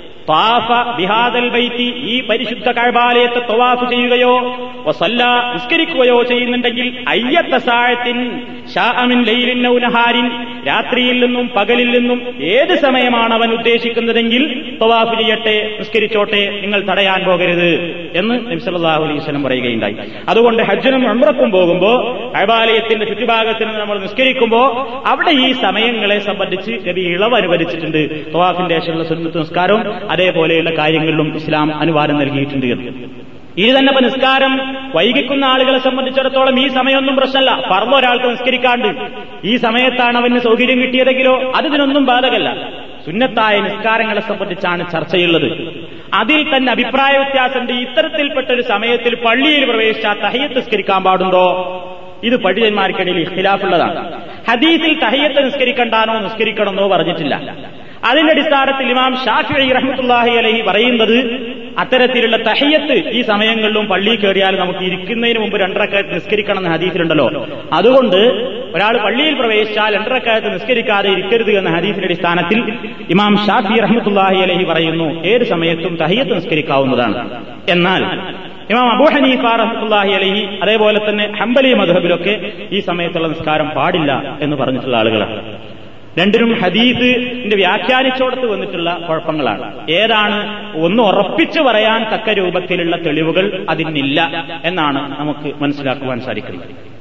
താഫ ബിഹാദൽ ബൈത്തി ഈ പരിശുദ്ധ കഴബാലയത്തെ തവാഫ് ചെയ്യുകയോ വസല്ല നിസ്കരിക്കുകയോ ചെയ്യുന്നുണ്ടെങ്കിൽ അയ്യത്ത സാഴത്തിൻ ഷാഅമിൻ ലൈലിൻ നൗനഹാരിൻ രാത്രിയിൽ നിന്നും പകലിൽ നിന്നും ഏത് സമയമാണ് അവൻ ഉദ്ദേശിക്കുന്നതെങ്കിൽ തവാഫ് ചെയ്യട്ടെ നിസ്കരിച്ചോട്ടെ നിങ്ങൾ തടയാൻ പോകരുത് എന്ന് നബി സല്ലല്ലാഹു അലൈഹി വസല്ലം പറയുകയുണ്ടായി അതുകൊണ്ട് ഹജ്ജിനും ഉംറക്കും പോകുമ്പോൾ കഴബാലയത്തിന്റെ ചുറ്റുഭാഗത്ത് നിന്ന് നമ്മൾ നിസ്കരിക്കുമ്പോൾ അവിടെ ഈ സമയങ്ങളെ സംബന്ധിച്ച് നബി ഇളവ് അനുവദിച്ചിട്ടുണ്ട് തവാഫിന്റെ ശേഷമുള്ള സുന്നത്ത് നിസ്കാരവും അതേപോലെയുള്ള കാര്യങ്ങളിലും ഇസ്ലാം അനുവാദം നൽകിയിട്ടുണ്ട് എന്ന് ഇത് തന്നെ ഇപ്പൊ നിസ്കാരം വൈകിക്കുന്ന ആളുകളെ സംബന്ധിച്ചിടത്തോളം ഈ സമയമൊന്നും പ്രശ്നമല്ല പറമ്പ ഒരാൾക്ക് നിസ്കരിക്കാണ്ട് ഈ സമയത്താണ് അവന് സൗകര്യം കിട്ടിയതെങ്കിലോ അത് ഇതിനൊന്നും ബാധകല്ല സുന്നത്തായ നിസ്കാരങ്ങളെ സംബന്ധിച്ചാണ് ചർച്ചയുള്ളത് അതിൽ തന്നെ അഭിപ്രായ വ്യത്യാസമുണ്ട് ഇത്തരത്തിൽപ്പെട്ട ഒരു സമയത്തിൽ പള്ളിയിൽ പ്രവേശിച്ചാൽ തഹയ്യത്ത് നിസ്കരിക്കാൻ പാടുണ്ടോ ഇത് പണ്ഡിതന്മാർക്കിടയിൽ ഇഖ്തിലാഫുള്ളതാണ് ഹദീസിൽ തഹയ്യത്ത് നിസ്കരിക്കണ്ടാനോ നിസ്കരിക്കണമെന്നോ പറഞ്ഞിട്ടില്ല അതിന്റെ അടിസ്ഥാനത്തിൽ ഇമാം ഷാഫി റഹ്മത്തുല്ലാഹി അലഹി പറയുന്നത് അത്തരത്തിലുള്ള തഹയ്യത്ത് ഈ സമയങ്ങളിലും പള്ളിയിൽ കയറിയാൽ നമുക്ക് ഇരിക്കുന്നതിന് മുമ്പ് രണ്ടരക്കാലത്ത് നിസ്കരിക്കണം എന്ന ഹദീസിലുണ്ടല്ലോ അതുകൊണ്ട് ഒരാൾ പള്ളിയിൽ പ്രവേശിച്ചാൽ രണ്ടരക്കാലത്ത് നിസ്കരിക്കാതെ ഇരിക്കരുത് എന്ന ഹദീസിന്റെ അടിസ്ഥാനത്തിൽ ഇമാം ഷാഫി റഹ്മത്തുല്ലാഹി അലഹി പറയുന്നു ഏത് സമയത്തും തഹയ്യത്ത് നിസ്കരിക്കാവുന്നതാണ് എന്നാൽ ഇമാം അബൂ ഹനീഫ റഹ്മത്തുല്ലാഹി അലഹി അതേപോലെ തന്നെ ഹംബലി മധബിലൊക്കെ ഈ സമയത്തുള്ള നിസ്കാരം പാടില്ല എന്ന് പറഞ്ഞിട്ടുള്ള ആളുകളാണ് രണ്ടിനും ഹദീസിന്റെ വ്യാഖ്യാനിച്ചോടത്ത് വന്നിട്ടുള്ള കുഴപ്പങ്ങളാണ് ഏതാണ് ഒന്ന് ഉറപ്പിച്ചു പറയാൻ തക്ക രൂപത്തിലുള്ള തെളിവുകൾ അതിനില്ല എന്നാണ് നമുക്ക് മനസ്സിലാക്കുവാൻ സാധിക്കുന്നത്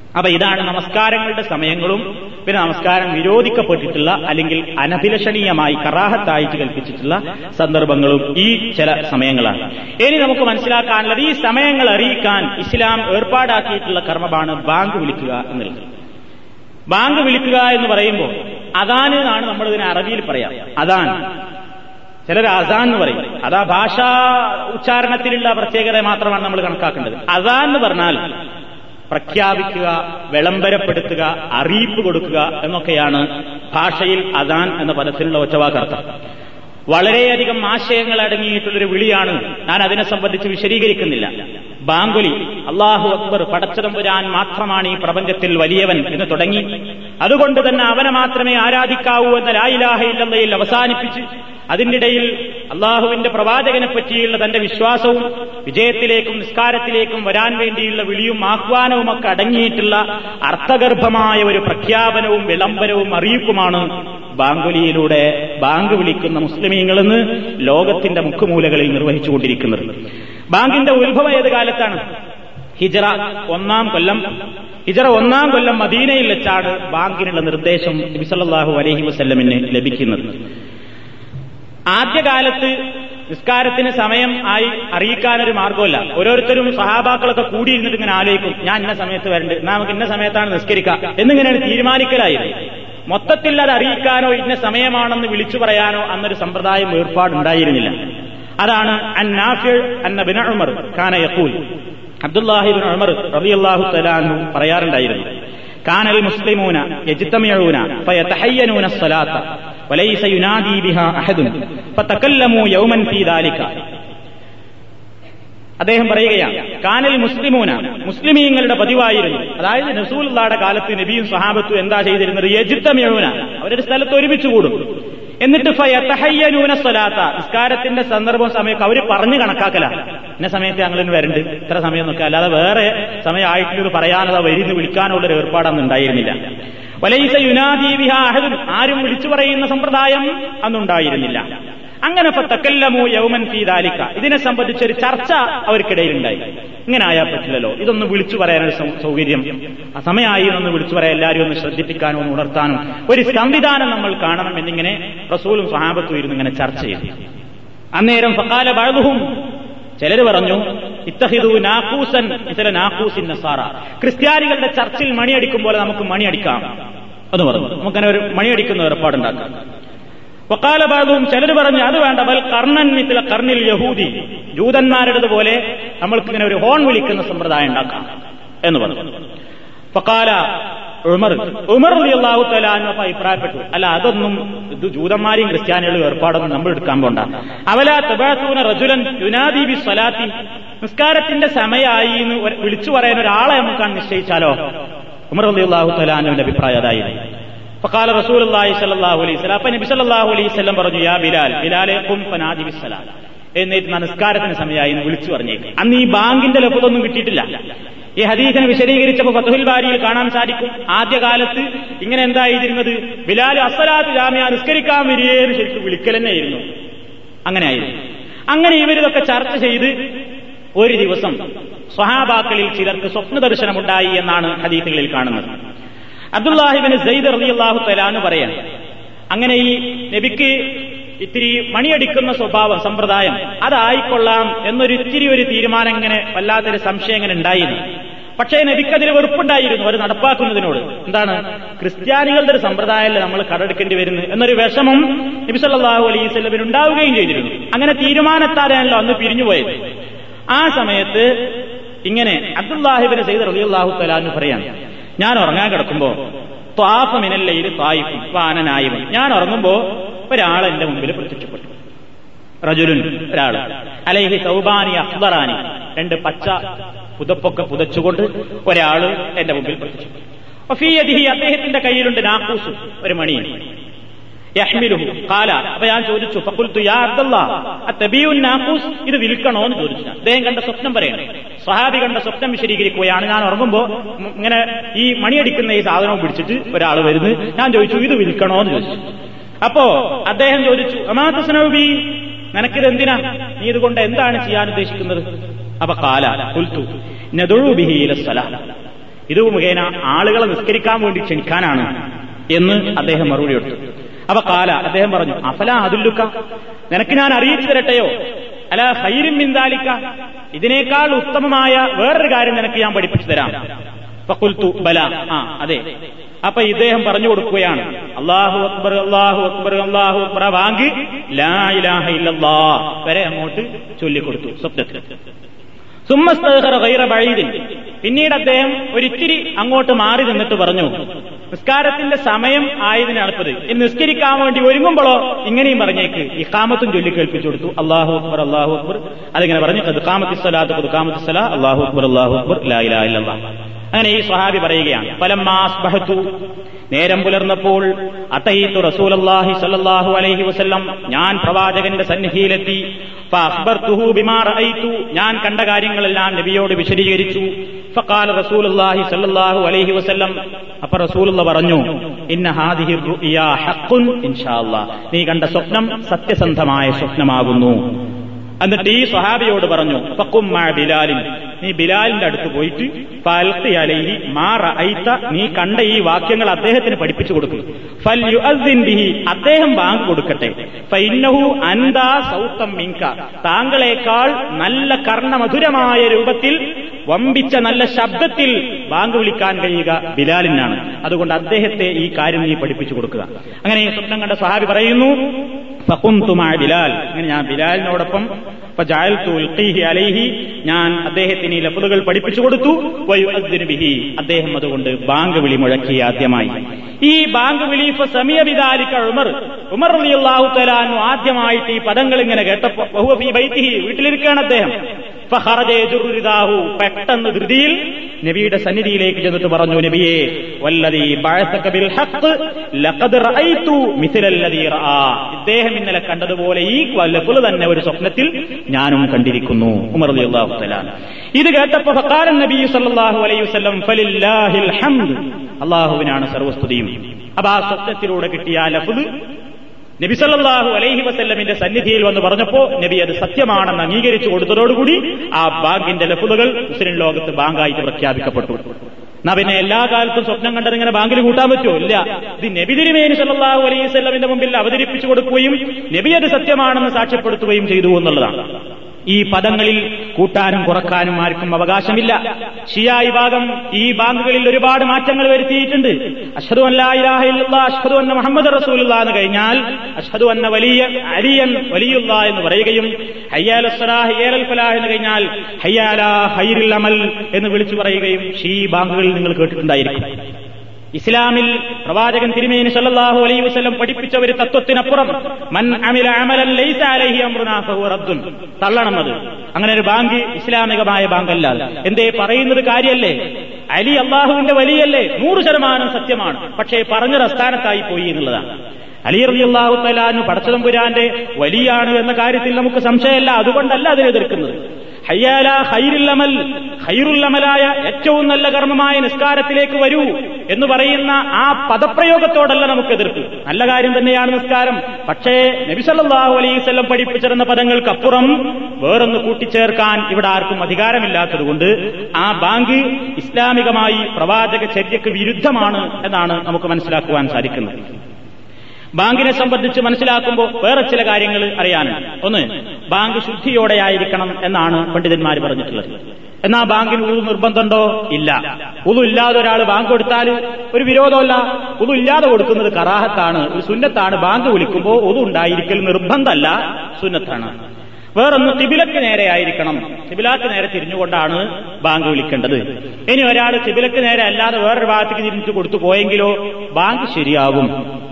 അപ്പൊ ഇതാണ് നമസ്കാരങ്ങളുടെ സമയങ്ങളും പിന്നെ നമസ്കാരം വിരോധിക്കപ്പെട്ടിട്ടുള്ള അല്ലെങ്കിൽ അനഭിലഷണീയമായി കറാഹത്തായിട്ട് കൽപ്പിച്ചിട്ടുള്ള സന്ദർഭങ്ങളും ഈ ചില സമയങ്ങളാണ് ഇനി നമുക്ക് മനസ്സിലാക്കാനുള്ളത് ഈ സമയങ്ങൾ അറിയിക്കാൻ ഇസ്ലാം ഏർപ്പാടാക്കിയിട്ടുള്ള കർമ്മമാണ് ബാങ്ക് വിളിക്കുക എന്നുള്ളത് ബാങ്ക് വിളിക്കുക എന്ന് പറയുമ്പോൾ അതാണ് എന്നാണ് നമ്മൾ ഇതിനെ അറബിയിൽ പറയാം അതാണ് ചിലർ അസാൻ എന്ന് പറയും അതാ ഭാഷാ ഉച്ചാരണത്തിലുള്ള പ്രത്യേകത മാത്രമാണ് നമ്മൾ കണക്കാക്കേണ്ടത് അസാൻ എന്ന് പറഞ്ഞാൽ പ്രഖ്യാപിക്കുക വിളംബരപ്പെടുത്തുക അറിയിപ്പ് കൊടുക്കുക എന്നൊക്കെയാണ് ഭാഷയിൽ അദാൻ എന്ന പദത്തിലുള്ള ഒറ്റവാക്കർത്ഥം വളരെയധികം ആശയങ്ങൾ അടങ്ങിയിട്ടുള്ളൊരു വിളിയാണ് ഞാൻ അതിനെ സംബന്ധിച്ച് വിശദീകരിക്കുന്നില്ല ബാങ്കുലി അള്ളാഹു അക്ബർ പടച്ചതമ്പുരാൻ മാത്രമാണ് ഈ പ്രപഞ്ചത്തിൽ വലിയവൻ എന്ന് തുടങ്ങി അതുകൊണ്ട് തന്നെ അവനെ മാത്രമേ ആരാധിക്കാവൂ എന്ന ലായിലാഹ ഇല്ലയിൽ അവസാനിപ്പിച്ച് അതിനിടയിൽ അള്ളാഹുവിന്റെ പ്രവാചകനെ പറ്റിയുള്ള തന്റെ വിശ്വാസവും വിജയത്തിലേക്കും നിസ്കാരത്തിലേക്കും വരാൻ വേണ്ടിയുള്ള വിളിയും ആഹ്വാനവും ഒക്കെ അടങ്ങിയിട്ടുള്ള അർത്ഥഗർഭമായ ഒരു പ്രഖ്യാപനവും വിളംബരവും അറിയിപ്പുമാണ് ബാങ്കുലിയിലൂടെ ബാങ്ക് വിളിക്കുന്ന മുസ്ലിമീങ്ങളെന്ന് ലോകത്തിന്റെ മുക്കുമൂലകളിൽ നിർവഹിച്ചുകൊണ്ടിരിക്കുന്നത് ബാങ്കിന്റെ ഉത്ഭവം ഏത് കാലത്താണ് ഹിജറ ഒന്നാം കൊല്ലം ഹിജറ ഒന്നാം കൊല്ലം മദീനയിൽ വെച്ചാണ് ബാങ്കിനുള്ള നിർദ്ദേശം നബിസല്ലാഹു അലഹി വസ്ല്ലമിന് ലഭിക്കുന്നത് ആദ്യകാലത്ത് നിസ്കാരത്തിന് സമയം ആയി അറിയിക്കാനൊരു മാർഗമല്ല ഓരോരുത്തരും സഹാബാക്കളൊക്കെ കൂടിയിരുന്നിട്ട് ഇങ്ങനെ ആലോചിക്കും ഞാൻ ഇന്ന സമയത്ത് വരണ്ട് നമുക്ക് ഇന്ന സമയത്താണ് നിസ്കരിക്കുക എന്നിങ്ങനെയാണ് തീരുമാനിക്കലായിരുന്നു മൊത്തത്തിൽ അത് അറിയിക്കാനോ ഇന്ന സമയമാണെന്ന് വിളിച്ചു പറയാനോ അന്നൊരു സമ്പ്രദായം ഏർപ്പാടുണ്ടായിരുന്നില്ല അതാണ് അന്നാഫിൾ അന്ന ബിൻ ഉമർ ഖാന യഖൂൽ അബ്ദുല്ലാഹിബിൻ ഉമർ റളിയല്ലാഹു തആല പറയാറുണ്ടായിരുന്നു കാനൽ മുസ്ലിമൂന യജ്തമിഊന ഫയതഹയ്യനൂന الصلاة وليس ينادي بها أحد فتكلموا يوما في ذلك അദ്ദേഹം പറയുകയാണ് കാനൽ മുസ്ലിമൂന മുസ്ലിമീങ്ങളുടെ പതിവായിരുന്നു അതായത് നസൂലുള്ളാടെ കാലത്ത് നബിയും സഹാബത്തും എന്താ ചെയ്തിരുന്നത് യജിത്തമിഴൂന അവരുടെ സ്ഥലത്ത് ഒരുമിച്ച് കൂടും എന്നിട്ട് ഫയത്തഹയ്യനൂന സ്വലാത്ത നിസ്കാരത്തിന്റെ സന്ദർഭം സമയമൊക്കെ അവർ പറഞ്ഞു കണക്കാക്കല ഇന്ന സമയത്ത് ഞങ്ങൾ ഇന്ന് വരണ്ട് ഇത്ര സമയം നോക്കുക അല്ലാതെ വേറെ സമയമായിട്ട് പറയാനോ വരിന്ന് വിളിക്കാനുള്ള ഒരു ഏർപ്പാടൊന്നും ഉണ്ടായിരുന്നില്ല വലൈസ യുനാദീവിഹ അഹദും ആരും വിളിച്ചു പറയുന്ന സമ്പ്രദായം അന്നുണ്ടായിരുന്നില്ല അങ്ങനെ തക്കല്ലമു യൗമൻ ഫീദാലിക്ക ഇതിനെ സംബന്ധിച്ചൊരു ചർച്ച അവർക്കിടയിലുണ്ടായി ഇങ്ങനെ ആയാൽ പറ്റില്ലല്ലോ ഇതൊന്ന് വിളിച്ചു പറയാനൊരു സൗകര്യം ആ സമയമായി എന്നൊന്ന് വിളിച്ചു പറയാൻ എല്ലാവരും ഒന്ന് ശ്രദ്ധിപ്പിക്കാനും ഒന്ന് ഉണർത്താനും ഒരു സംവിധാനം നമ്മൾ കാണണം എന്നിങ്ങനെ റസൂലും സഹാബത്തും ഇരുന്ന് ഇങ്ങനെ ചർച്ച ചെയ്തു അന്നേരം ഫക്കാല ബഴതുഹും ചിലർ പറഞ്ഞു ഇത്തഹിദു നാക്കൂസൻ ചില നാക്കൂസിൻ നസാറ ക്രിസ്ത്യാനികളുടെ ചർച്ചിൽ മണിയടിക്കും പോലെ നമുക്ക് മണിയടിക്കാം എന്ന് പറഞ്ഞു നമുക്കങ്ങനെ ഒരു മണിയടിക്കുന്ന ഏർപ്പാടുണ്ടാക്കാം വക്കാല ഭാഗവും ചിലർ പറഞ്ഞു അത് വേണ്ട ബൽ കർണൻ മിത്തില കർണിൽ യഹൂദി ജൂതന്മാരുടേതുപോലെ നമ്മൾക്കിങ്ങനെ ഒരു ഹോൺ വിളിക്കുന്ന സമ്പ്രദായം ഉണ്ടാക്കാം എന്ന് പറഞ്ഞു ഫക്കാല ഉമർ ഉമർ അള്ളാഹു തലാന്നപ്പ അഭിപ്രായപ്പെട്ടു അല്ല അതൊന്നും ഇത് ജൂതന്മാരെയും ക്രിസ്ത്യാനികളും ഏർപ്പാടൊന്നും നമ്മൾ എടുക്കാൻ പോണ്ട അവല തബാത്തൂന റജുലൻ യുനാദീബി സ്വലാത്തി നിസ്കാരത്തിന്റെ സമയമായി എന്ന് വിളിച്ചു പറയാൻ ഒരാളെ നമുക്കാണ് നിശ്ചയിച്ചാലോ ഉമർ അലി അള്ളാഹു തലാനുവിന്റെ അഭിപ്രായം അതായിരുന്നു ഫക്കാല റസൂൽ അള്ളാഹി സല്ലാഹു അലൈഹി സ്വലാം അപ്പൊ നബി സല്ലാഹു അലൈഹി സ്വലം പറഞ്ഞു യാ ബിലാൽ ബിലാലെ കും ഫനാദി ബിസ്സലാം എന്നിട്ട് നമസ്കാരത്തിന് സമയമായി എന്ന് വിളിച്ചു പറഞ്ഞേക്ക് അന്ന് ഈ ബാങ്കിന്റെ ലഭ്യതൊന്നും കിട്ടിയിട്ടില്ല ഈ ഹദീസിനെ വിശദീകരിച്ചപ്പോൾ ഫത്തുഹിൽ ബാരിയിൽ കാണാൻ സാധിക്കും ആദ്യകാലത്ത് ഇങ്ങനെ എന്തായിരുന്നത് ബിലാൽ അസലാത്ത് ജാമ്യ നിസ്കരിക്കാൻ വരികയെന്ന് ശരിക്കും വിളിക്കൽ തന്നെയായിരുന്നു അങ്ങനെയായിരുന്നു അങ്ങനെ ഇവരിതൊക്കെ ചർച്ച ചെയ്ത് ഒരു ദിവസം സ്വഹാബാക്കളിൽ ചിലർക്ക് സ്വപ്ന ദർശനമുണ്ടായി എന്നാണ് ഹദീസുകളിൽ കാണുന്നത് അബ്ദുല്ലാഹിബിന് സയ്ദ് റളിയല്ലാഹു തലാന്ന് പറയാൻ അങ്ങനെ ഈ നബിക്ക് ഇത്തിരി മണിയടിക്കുന്ന സ്വഭാവം സമ്പ്രദായം അതായിക്കൊള്ളാം എന്നൊരു ഇത്തിരി ഒരു തീരുമാനം ഇങ്ങനെ വല്ലാത്തൊരു സംശയം ഇങ്ങനെ ഉണ്ടായിരുന്നു പക്ഷേ നബിക്കതിന് വെറുപ്പുണ്ടായിരുന്നു അവർ നടപ്പാക്കുന്നതിനോട് എന്താണ് ക്രിസ്ത്യാനികളുടെ ഒരു സമ്പ്രദായമല്ലേ നമ്മൾ കടമെടുക്കേണ്ടി വരുന്നത് എന്നൊരു വിഷമം നബി സല്ലല്ലാഹു അലൈഹി വസല്ലമന് ഉണ്ടാവുകയും ചെയ്തിരുന്നു അങ്ങനെ തീരുമാനത്താലാണല്ലോ അന്ന് പിരിഞ്ഞുപോയത് ആ സമയത്ത് ഇങ്ങനെ അബ്ദുല്ലാഹിബിന് സയ്യിദ് റളിയല്ലാഹു തലാന്ന് പറയാണ് ഞാൻ ഉറങ്ങാൻ കിടക്കുമ്പോ ത്വാഫമിനല്ലയിൽ തായിഫും വാനനായിവൻ ഞാൻ ഉറങ്ങുമ്പോ ഒരാൾ എന്റെ മുമ്പിൽ പ്രത്യക്ഷപ്പെട്ടു റജുലുൻ ഒരാള് അലൈഹി സൗബാനി അഖ്ബറാനി രണ്ട് പച്ച പുതപ്പൊക്കെ പുതച്ചുകൊണ്ട് ഒരാള് എന്റെ മുമ്പിൽ പ്രത്യക്ഷപ്പെട്ടു ഫീയദിഹി അദ്ദേഹത്തിന്റെ കയ്യിലുണ്ട് നാക്കൂസ് ഒരു മണി യഹ്മിലുഹു കാല അപ്പൊ ഞാൻ ചോദിച്ചു ഫക്കുൽത്തു യാ അബ്ദല്ലാ അത്തബിയുൻ നാക്കൂസ് ഇത് വിൽക്കണോ എന്ന് ചോദിച്ചു അദ്ദേഹം കണ്ട സ്വപ്നം പറയണം സ്വഹാബി കണ്ട സ്വപ്നം വിശദീകരിക്കുകയാണ് ഞാൻ ഉറങ്ങുമ്പോ ഇങ്ങനെ ഈ മണിയടിക്കുന്ന ഈ സാധനവും പിടിച്ചിട്ട് ഒരാൾ വരുന്നു ഞാൻ ചോദിച്ചു ഇത് വിൽക്കണോ എന്ന് ചോദിച്ചു അപ്പോ അദ്ദേഹം ചോദിച്ചു അമാതസ്നൗബി നിനക്കിത് എന്തിനാ നീ ഇതുകൊണ്ട് എന്താണ് ചെയ്യാൻ ഉദ്ദേശിക്കുന്നത് അപ്പൊ കാല കുൽത്തു നദുബിഹിലസ്വല ഇത് മുഖേന ആളുകളെ നിസ്കരിക്കാൻ വേണ്ടി ക്ഷണിക്കാനാണ് എന്ന് അദ്ദേഹം മറുപടി കൊടുത്തു അപ്പൊ കാല അദ്ദേഹം പറഞ്ഞു അഫല അതുല്ലുക്ക നിനക്ക് ഞാൻ അറിയിച്ചു തരട്ടെയോ അല്ല ഹൈരും മിന്താലിക്ക ഇതിനേക്കാൾ ഉത്തമമായ വേറൊരു കാര്യം നിനക്ക് ഞാൻ പഠിപ്പിച്ചു തരാം ഫക്കുൽത്തു ബല ആ അതെ അപ്പൊ ഇദ്ദേഹം പറഞ്ഞു കൊടുക്കുകയാണ് അള്ളാഹു അക്ബർ അള്ളാഹു അക്ബർ അള്ളാഹു അക്ബർ വാങ്കി ലാ ഇലാഹ ഇല്ലല്ലാ വരെ അങ്ങോട്ട് ചൊല്ലിക്കൊടുത്തു സ്വപ്നത്തിൽ സുമ്മസ്തഹറ ഗൈറ ബഴീദിൻ പിന്നീട് അദ്ദേഹം ഒരിത്തിരി അങ്ങോട്ട് മാറി നിന്നിട്ട് പറഞ്ഞു നിസ്കാരത്തിന്റെ സമയം ആയതിനാണിപ്പത് ഇനി നിസ്കരിക്കാൻ വേണ്ടി ഒരുങ്ങുമ്പോഴോ ഇങ്ങനെയും പറഞ്ഞേക്ക് ഇഖാമത്തും ചൊല്ലി കേൾപ്പിച്ചു കൊടുത്തു അള്ളാഹു അക്ബർ അള്ളാഹു അക്ബർ അതിങ്ങനെ പറഞ്ഞു കതുക്കാമത്തി സ്വലാത്ത് കതുക്കാമത്തി സ്വലാ അള്ളാഹു അക്ബർ അള്ളാഹു അക്ബർ ലാ ഇലാഹ ഇല്ലല്ലാഹ് അങ്ങനെ ഈ സ്വഹാബി പറയുകയാണ് ഫലമാസ്ബഹത്തു നേരം പുലർന്നപ്പോൾ അത്തഹീത്തു റസൂലല്ലാഹി സല്ലല്ലാഹു അലൈഹി വസല്ലം ഞാൻ പ്രവാചകന്റെ സന്നിധിയിലെത്തി ഫഅഖ്ബർതുഹു ബിമാ റഅയ്തു ഞാൻ കണ്ട കാര്യങ്ങളെല്ലാം നബിയോട് വിശദീകരിച്ചു ഫഖാല റസൂലുള്ളാഹി സല്ലല്ലാഹു അലൈഹി വസല്ലം അപ്പൊ റസൂലുള്ള പറഞ്ഞു ഇന്ന ഹാദിഹി റുഇയ ഹഖ്ഖുൻ ഇൻഷാഅല്ലാഹ് നീ കണ്ട സ്വപ്നം സത്യസന്ധമായ സ്വപ്നമാകുന്നു എന്നിട്ട് ഈ സ്വഹാബിയോട് പറഞ്ഞു ഫക്കും മാ ബിലാലിൻ നീ ബിലാലിന്റെ അടുത്ത് പോയിട്ട് ഫൽഖി അലൈഹി മാ റഅയ്ത നീ കണ്ട ഈ വാക്യങ്ങൾ അദ്ദേഹത്തിന് പഠിപ്പിച്ചു കൊടുക്കും ഫൽ യുഅദ്ദിൻ ബിഹി അദ്ദേഹം ബാങ്ക് കൊടുക്കട്ടെ ഫഇന്നഹു അൻദാ സൗത്തം മിൻക താങ്കളെക്കാൾ നല്ല കർണമധുരമായ രൂപത്തിൽ വമ്പിച്ച നല്ല ശബ്ദത്തിൽ ബാങ്ക് വിളിക്കാൻ കഴിയുക ബിലാലിനാണ് അതുകൊണ്ട് അദ്ദേഹത്തെ ഈ കാര്യം നീ പഠിപ്പിച്ചു കൊടുക്കുക അങ്ങനെ ഈ സ്വപ്നം കണ്ട സഹാബി പറയുന്നു ഫഖുംതുമാ ബിലാൽ അങ്ങനെ ഞാൻ ബിലാലിനോടൊപ്പം അലൈഹി ഞാൻ അദ്ദേഹത്തിന് ഈ ലഫ്ലുകൾ പഠിപ്പിച്ചു കൊടുത്തു വയുഅദ്ദിനു ബിഹി അദ്ദേഹം അതുകൊണ്ട് ബാങ്ക് വിളി മുഴക്കി ആദ്യമായി ഈ ബാങ്ക് വിളി സമീയ ബിദാലിക ഉമർ ഉമർ റളിയല്ലാഹു തആല ആദ്യമായിട്ട് ഈ പദങ്ങൾ ഇങ്ങനെ കേട്ടപ്പോൾ വഹുവ ഫീ ബൈത്തിഹി വീട്ടിലിരിക്കുകയാണ് അദ്ദേഹം ഫഹറജേജുറിതാഹു പെട്ടെന്ന് ധൃതിയിൽ നബിയുടെ സന്നിധിയിലേക്ക് ചെന്നിട്ട് പറഞ്ഞു നബിയെ വല്ലതി ബഅസക ബിൽ ഹഖ് ലഖദ് റഅയ്തു മിഥലല്ലദീ റആ ഇദ്ദേഹം ഇന്നലെ കണ്ടതുപോലെ ഈ ലഫ്ള് തന്നെ ഒരു സ്വപ്നത്തിൽ ഞാനും കണ്ടിരിക്കുന്നു ഉമർ റളിയല്ലാഹു തആല ഇത് കേട്ടപ്പോൾ ഫഖാല നബി സല്ലല്ലാഹു അലൈഹി വസല്ലം ഫലില്ലാഹിൽ ഹംദ് അല്ലാഹുവിനാണ് സർവസ്തുതിയും അപ്പൊ ആ സ്വപ്നത്തിലൂടെ കിട്ടിയ ആ ലഫ്ള് നബി സല്ലല്ലാഹു അലൈഹി വസല്ലമിന്റെ സന്നിധിയിൽ വന്ന് പറഞ്ഞപ്പോ നബി അത് സത്യമാണെന്ന് അംഗീകരിച്ചു കൊടുത്തതോടുകൂടി ആ ബാങ്കിന്റെ ലഫുലുകൾ മുസ്ലിം ലോകത്ത് ബാങ്കായിട്ട് പ്രഖ്യാപിക്കപ്പെട്ടു എന്നാ പിന്നെ എല്ലാ കാലത്തും സ്വപ്നം കണ്ടത് ഇങ്ങനെ ബാങ്കിൽ കൂട്ടാൻ പറ്റുമോ ഇല്ല ഇത് നബി തിരുമേനി സല്ലല്ലാഹു അലൈഹി വസല്ലമിന്റെ മുമ്പിൽ അവതരിപ്പിച്ചു കൊടുക്കുകയും നബി അത് സത്യമാണെന്ന് സാക്ഷ്യപ്പെടുത്തുകയും ചെയ്തു എന്നുള്ളതാണ് ഈ പദങ്ങളിൽ കൂട്ടാനും കുറക്കാനും ആർക്കും അവകാശമില്ല ഷിയ വിഭാഗം ഈ ബാങ്കുകളിൽ ഒരുപാട് മാറ്റങ്ങൾ വരുത്തിയിട്ടുണ്ട് അഷ്ഹദു അല്ലാഹ അഷ്ഹദു അന്ന മുഹമ്മദ് റസൂലുള്ള എന്ന് കഴിഞ്ഞാൽ അഷ്ഹദു അന്ന വലിയ അലിയൻ വലിയുള്ള എന്ന് പറയുകയും ഹയ്യാൽ ഹയ്യാൽ ഫലാഹ് എന്ന് കഴിഞ്ഞാൽ ഹയ്യാല ഹൈറിൽ അമൽ എന്ന് വിളിച്ചു പറയുകയും ഷീ ബാങ്കുകളിൽ നിങ്ങൾ കേട്ടിട്ടുണ്ടായിരിക്കും ഇസ്ലാമിൽ പ്രവാചകൻ തിരുമേനി സല്ലല്ലാഹു അലൈഹി വസല്ലം പഠിപ്പിച്ച ഒരു തത്വത്തിനപ്പുറം മൻ അമില അമലൻ ലൈസ അലൈഹി അംറുനാ ഫഹുവ റദ്ദുൻ തള്ളണം അത് അങ്ങനെ ഒരു ബാങ്ക് ഇസ്ലാമികമായ ബാങ്കല്ല എന്തേ പറയുന്നത് കാര്യല്ലേ അലി അള്ളാഹുവിന്റെ വലിയല്ലേ നൂറ് ശതമാനം സത്യമാണ് പക്ഷേ പറഞ്ഞ അസ്ഥാനത്തായി പോയി എന്നുള്ളതാണ് അലി റബി അള്ളാഹു തലാനു പടച്ചതമ്പുരാന്റെ വലിയാണ് എന്ന കാര്യത്തിൽ നമുക്ക് സംശയമല്ല അതുകൊണ്ടല്ല അതിനെ എതിർക്കുന്നത് ഹയ്യാല ഹൈറുല്ലമൽ ഹൈറുല്ലമലായ ഏറ്റവും നല്ല കർമ്മമായ നിസ്കാരത്തിലേക്ക് വരൂ എന്ന് പറയുന്ന ആ പദപ്രയോഗത്തോടല്ല നമുക്ക് എതിർപ്പ് നല്ല കാര്യം തന്നെയാണ് നിസ്കാരം പക്ഷേ നബിസല്ലാഹു അലൈവല്ലം പഠിപ്പിച്ചിരുന്ന പദങ്ങൾക്കപ്പുറം വേറൊന്ന് കൂട്ടിച്ചേർക്കാൻ ഇവിടെ ആർക്കും അധികാരമില്ലാത്തതുകൊണ്ട് ആ ബാങ്ക് ഇസ്ലാമികമായി പ്രവാചക ചര്യക്ക് വിരുദ്ധമാണ് എന്നാണ് നമുക്ക് മനസ്സിലാക്കുവാൻ സാധിക്കുന്നത് ബാങ്കിനെ സംബന്ധിച്ച് മനസ്സിലാക്കുമ്പോൾ വേറെ ചില കാര്യങ്ങൾ അറിയാനുണ്ട് ഒന്ന് ബാങ്ക് ശുദ്ധിയോടെ ആയിരിക്കണം എന്നാണ് പണ്ഡിതന്മാർ പറഞ്ഞിട്ടുള്ളത് എന്നാ ബാങ്കിന് ഉളു നിർബന്ധമുണ്ടോ ഇല്ല ഉളു ഇല്ലാതെ ഒരാൾ ബാങ്ക് കൊടുത്താൽ ഒരു വിരോധമല്ല ഉളു ഇല്ലാതെ കൊടുക്കുന്നത് കറാഹത്താണ് ഒരു സുന്നത്താണ് ബാങ്ക് വിളിക്കുമ്പോൾ ഉളു ഉണ്ടായിരിക്കൽ നിർബന്ധമല്ല സുന്നത്താണ് വേറൊന്ന് തിബിലക്ക് നേരെ ആയിരിക്കണം തിബിലാക്ക് നേരെ തിരിഞ്ഞുകൊണ്ടാണ് ബാങ്ക് വിളിക്കേണ്ടത് ഇനി ഒരാൾ തിബിലക്ക് നേരെ അല്ലാതെ വേറൊരു ഭാഗത്തേക്ക് തിരിച്ചു കൊടുത്തു പോയെങ്കിലോ ബാങ്ക് ശരിയാകും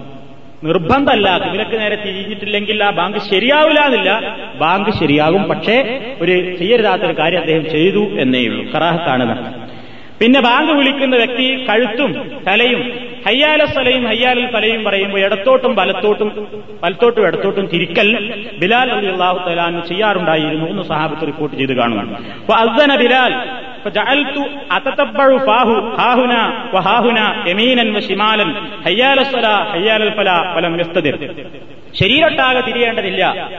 നിർബന്ധമല്ല കിബിലക്ക് നേരെ തിരിഞ്ഞിട്ടില്ലെങ്കിൽ ആ ബാങ്ക് ശരിയാവില്ല എന്നില്ല ബാങ്ക് ശരിയാകും പക്ഷേ ഒരു ചെയ്യരുതാത്തൊരു കാര്യം അദ്ദേഹം ചെയ്തു എന്നേ ഉള്ളൂ കറാഹത്താണ് പിന്നെ ബാങ്ക് വിളിക്കുന്ന വ്യക്തി കഴുത്തും തലയും ഹയ്യാല സ്ഥലയും ഹയ്യാലൽ തലയും പറയുമ്പോൾ ഇടത്തോട്ടും വലത്തോട്ടും വലത്തോട്ടും ഇടത്തോട്ടും തിരിക്കൽ ബിലാൽ അലി അള്ളാഹു തലാൻ ചെയ്യാറുണ്ടായിരുന്നു എന്ന് സഹാബത്ത് റിപ്പോർട്ട് ചെയ്ത് കാണുന്നു അപ്പൊ അസന ബിലാൽ فجعلت أتتبع فاه هاهنا وهاهنا يمينا وشمالا حيال الصلاة حيال الفلاح ولم يستدر ശരീരൊട്ടാകെ തിരിയേണ്ടതില്ല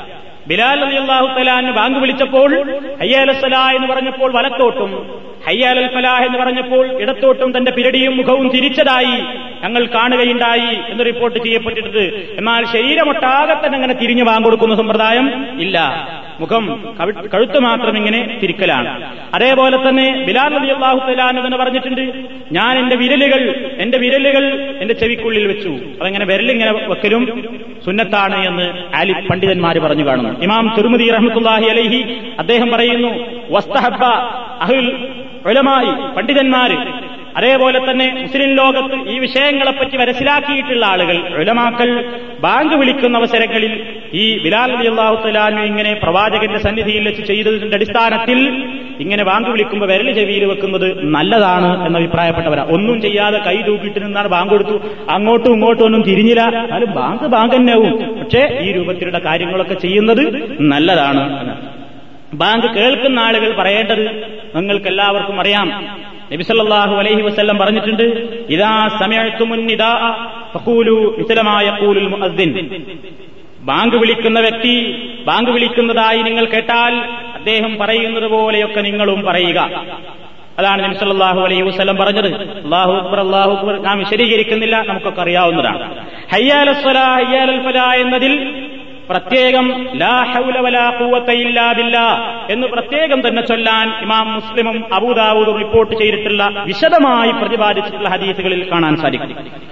ബിലാൽ അലി അള്ളാഹു തലാന് ബാങ്ക് വിളിച്ചപ്പോൾ ഹയ്യാലസല എന്ന് പറഞ്ഞപ്പോൾ വലത്തോട്ടും ഹയ്യാൽ ഫലാഹ് എന്ന് പറഞ്ഞപ്പോൾ ഇടത്തോട്ടും തന്റെ പിരടിയും മുഖവും തിരിച്ചതായി ഞങ്ങൾ കാണുകയുണ്ടായി എന്ന് റിപ്പോർട്ട് ചെയ്യപ്പെട്ടിട്ടുണ്ട് എന്നാൽ ശരീരമൊട്ടാകെ തന്നെ അങ്ങനെ തിരിഞ്ഞു ബാങ്ക് കൊടുക്കുന്ന സമ്പ്രദായം ഇല്ല മുഖം കഴുത്ത് മാത്രം ഇങ്ങനെ തിരിക്കലാണ് അതേപോലെ തന്നെ ബിലാൽ അലി അള്ളാഹു തലാൻ എന്ന് പറഞ്ഞിട്ടുണ്ട് ഞാൻ എന്റെ വിരലുകൾ എന്റെ വിരലുകൾ എന്റെ ചെവിക്കുള്ളിൽ വെച്ചു അതങ്ങനെ വിരലിങ്ങനെ വെക്കലും സുന്നത്താണ് എന്ന് ആലി പണ്ഡിതന്മാർ പറഞ്ഞു കാണുന്നു ഇമാം തിരുമതി റഹ്മത്തുല്ലാഹി അലൈഹി അദ്ദേഹം പറയുന്നു വസ്തഹബ അഹുൽ ഉലമായി പണ്ഡിതന്മാര് അതേപോലെ തന്നെ മുസ്ലിം ലോകത്ത് ഈ വിഷയങ്ങളെപ്പറ്റി മനസ്സിലാക്കിയിട്ടുള്ള ആളുകൾ ഉലമാക്കൾ ബാങ്ക് വിളിക്കുന്ന അവസരങ്ങളിൽ ഈ ബിലാൽ അലി അള്ളാഹു തലാനു ഇങ്ങനെ പ്രവാചകന്റെ സന്നിധിയിൽ വെച്ച് ചെയ്തതിന്റെ അടിസ്ഥാനത്തിൽ ഇങ്ങനെ ബാങ്ക് വിളിക്കുമ്പോൾ വിരൽ ചെവിയിൽ വെക്കുന്നത് നല്ലതാണ് എന്ന് അഭിപ്രായപ്പെട്ടവരാ ഒന്നും ചെയ്യാതെ കൈ തൂക്കിയിട്ട് നിന്നാണ് ബാങ്ക് കൊടുത്തു അങ്ങോട്ടും ഇങ്ങോട്ടും ഒന്നും തിരിഞ്ഞില്ല എന്നാലും ബാങ്ക് ബാങ്ക് തന്നെയാവും പക്ഷേ ഈ രൂപത്തിലുള്ള കാര്യങ്ങളൊക്കെ ചെയ്യുന്നത് നല്ലതാണ് ബാങ്ക് കേൾക്കുന്ന ആളുകൾ പറയേണ്ടത് നിങ്ങൾക്ക് എല്ലാവർക്കും അറിയാം നബിസല്ലാഹു അലൈഹി വസ്ല്ലം പറഞ്ഞിട്ടുണ്ട് ഇതാ സമയത്തുമുന്നിതാ വിശലമായ കൂലുൽ മുഅദ്ദിൻ ബാങ്ക് വിളിക്കുന്ന വ്യക്തി ബാങ്ക് വിളിക്കുന്നതായി നിങ്ങൾ കേട്ടാൽ അദ്ദേഹം പറയുന്നത് പോലെയൊക്കെ നിങ്ങളും പറയുക അതാണ് നബി സല്ലല്ലാഹു അലൈഹി വസല്ലം പറഞ്ഞത് അല്ലാഹു അക്ബർ അല്ലാഹു അക്ബർ നാം വിശദീകരിക്കുന്നില്ല നമുക്കൊക്കെ അറിയാവുന്നതാണ് ഹയ്യാല സ്വലാ ഹയ്യാലൽ ഫലാ എന്നതിൽ പ്രത്യേകം ലാ ഹൗല വലാ ഖുവത ഇല്ലാ ബില്ലാ എന്ന് പ്രത്യേകം തന്നെ ചൊല്ലാൻ ഇമാം മുസ്ലിമും അബൂദാവൂദും റിപ്പോർട്ട് ചെയ്തിട്ടുള്ള വിശദമായി പ്രതിപാദിച്ചിട്ടുള്ള ഹദീസുകളിൽ കാണാൻ സാധിക്കും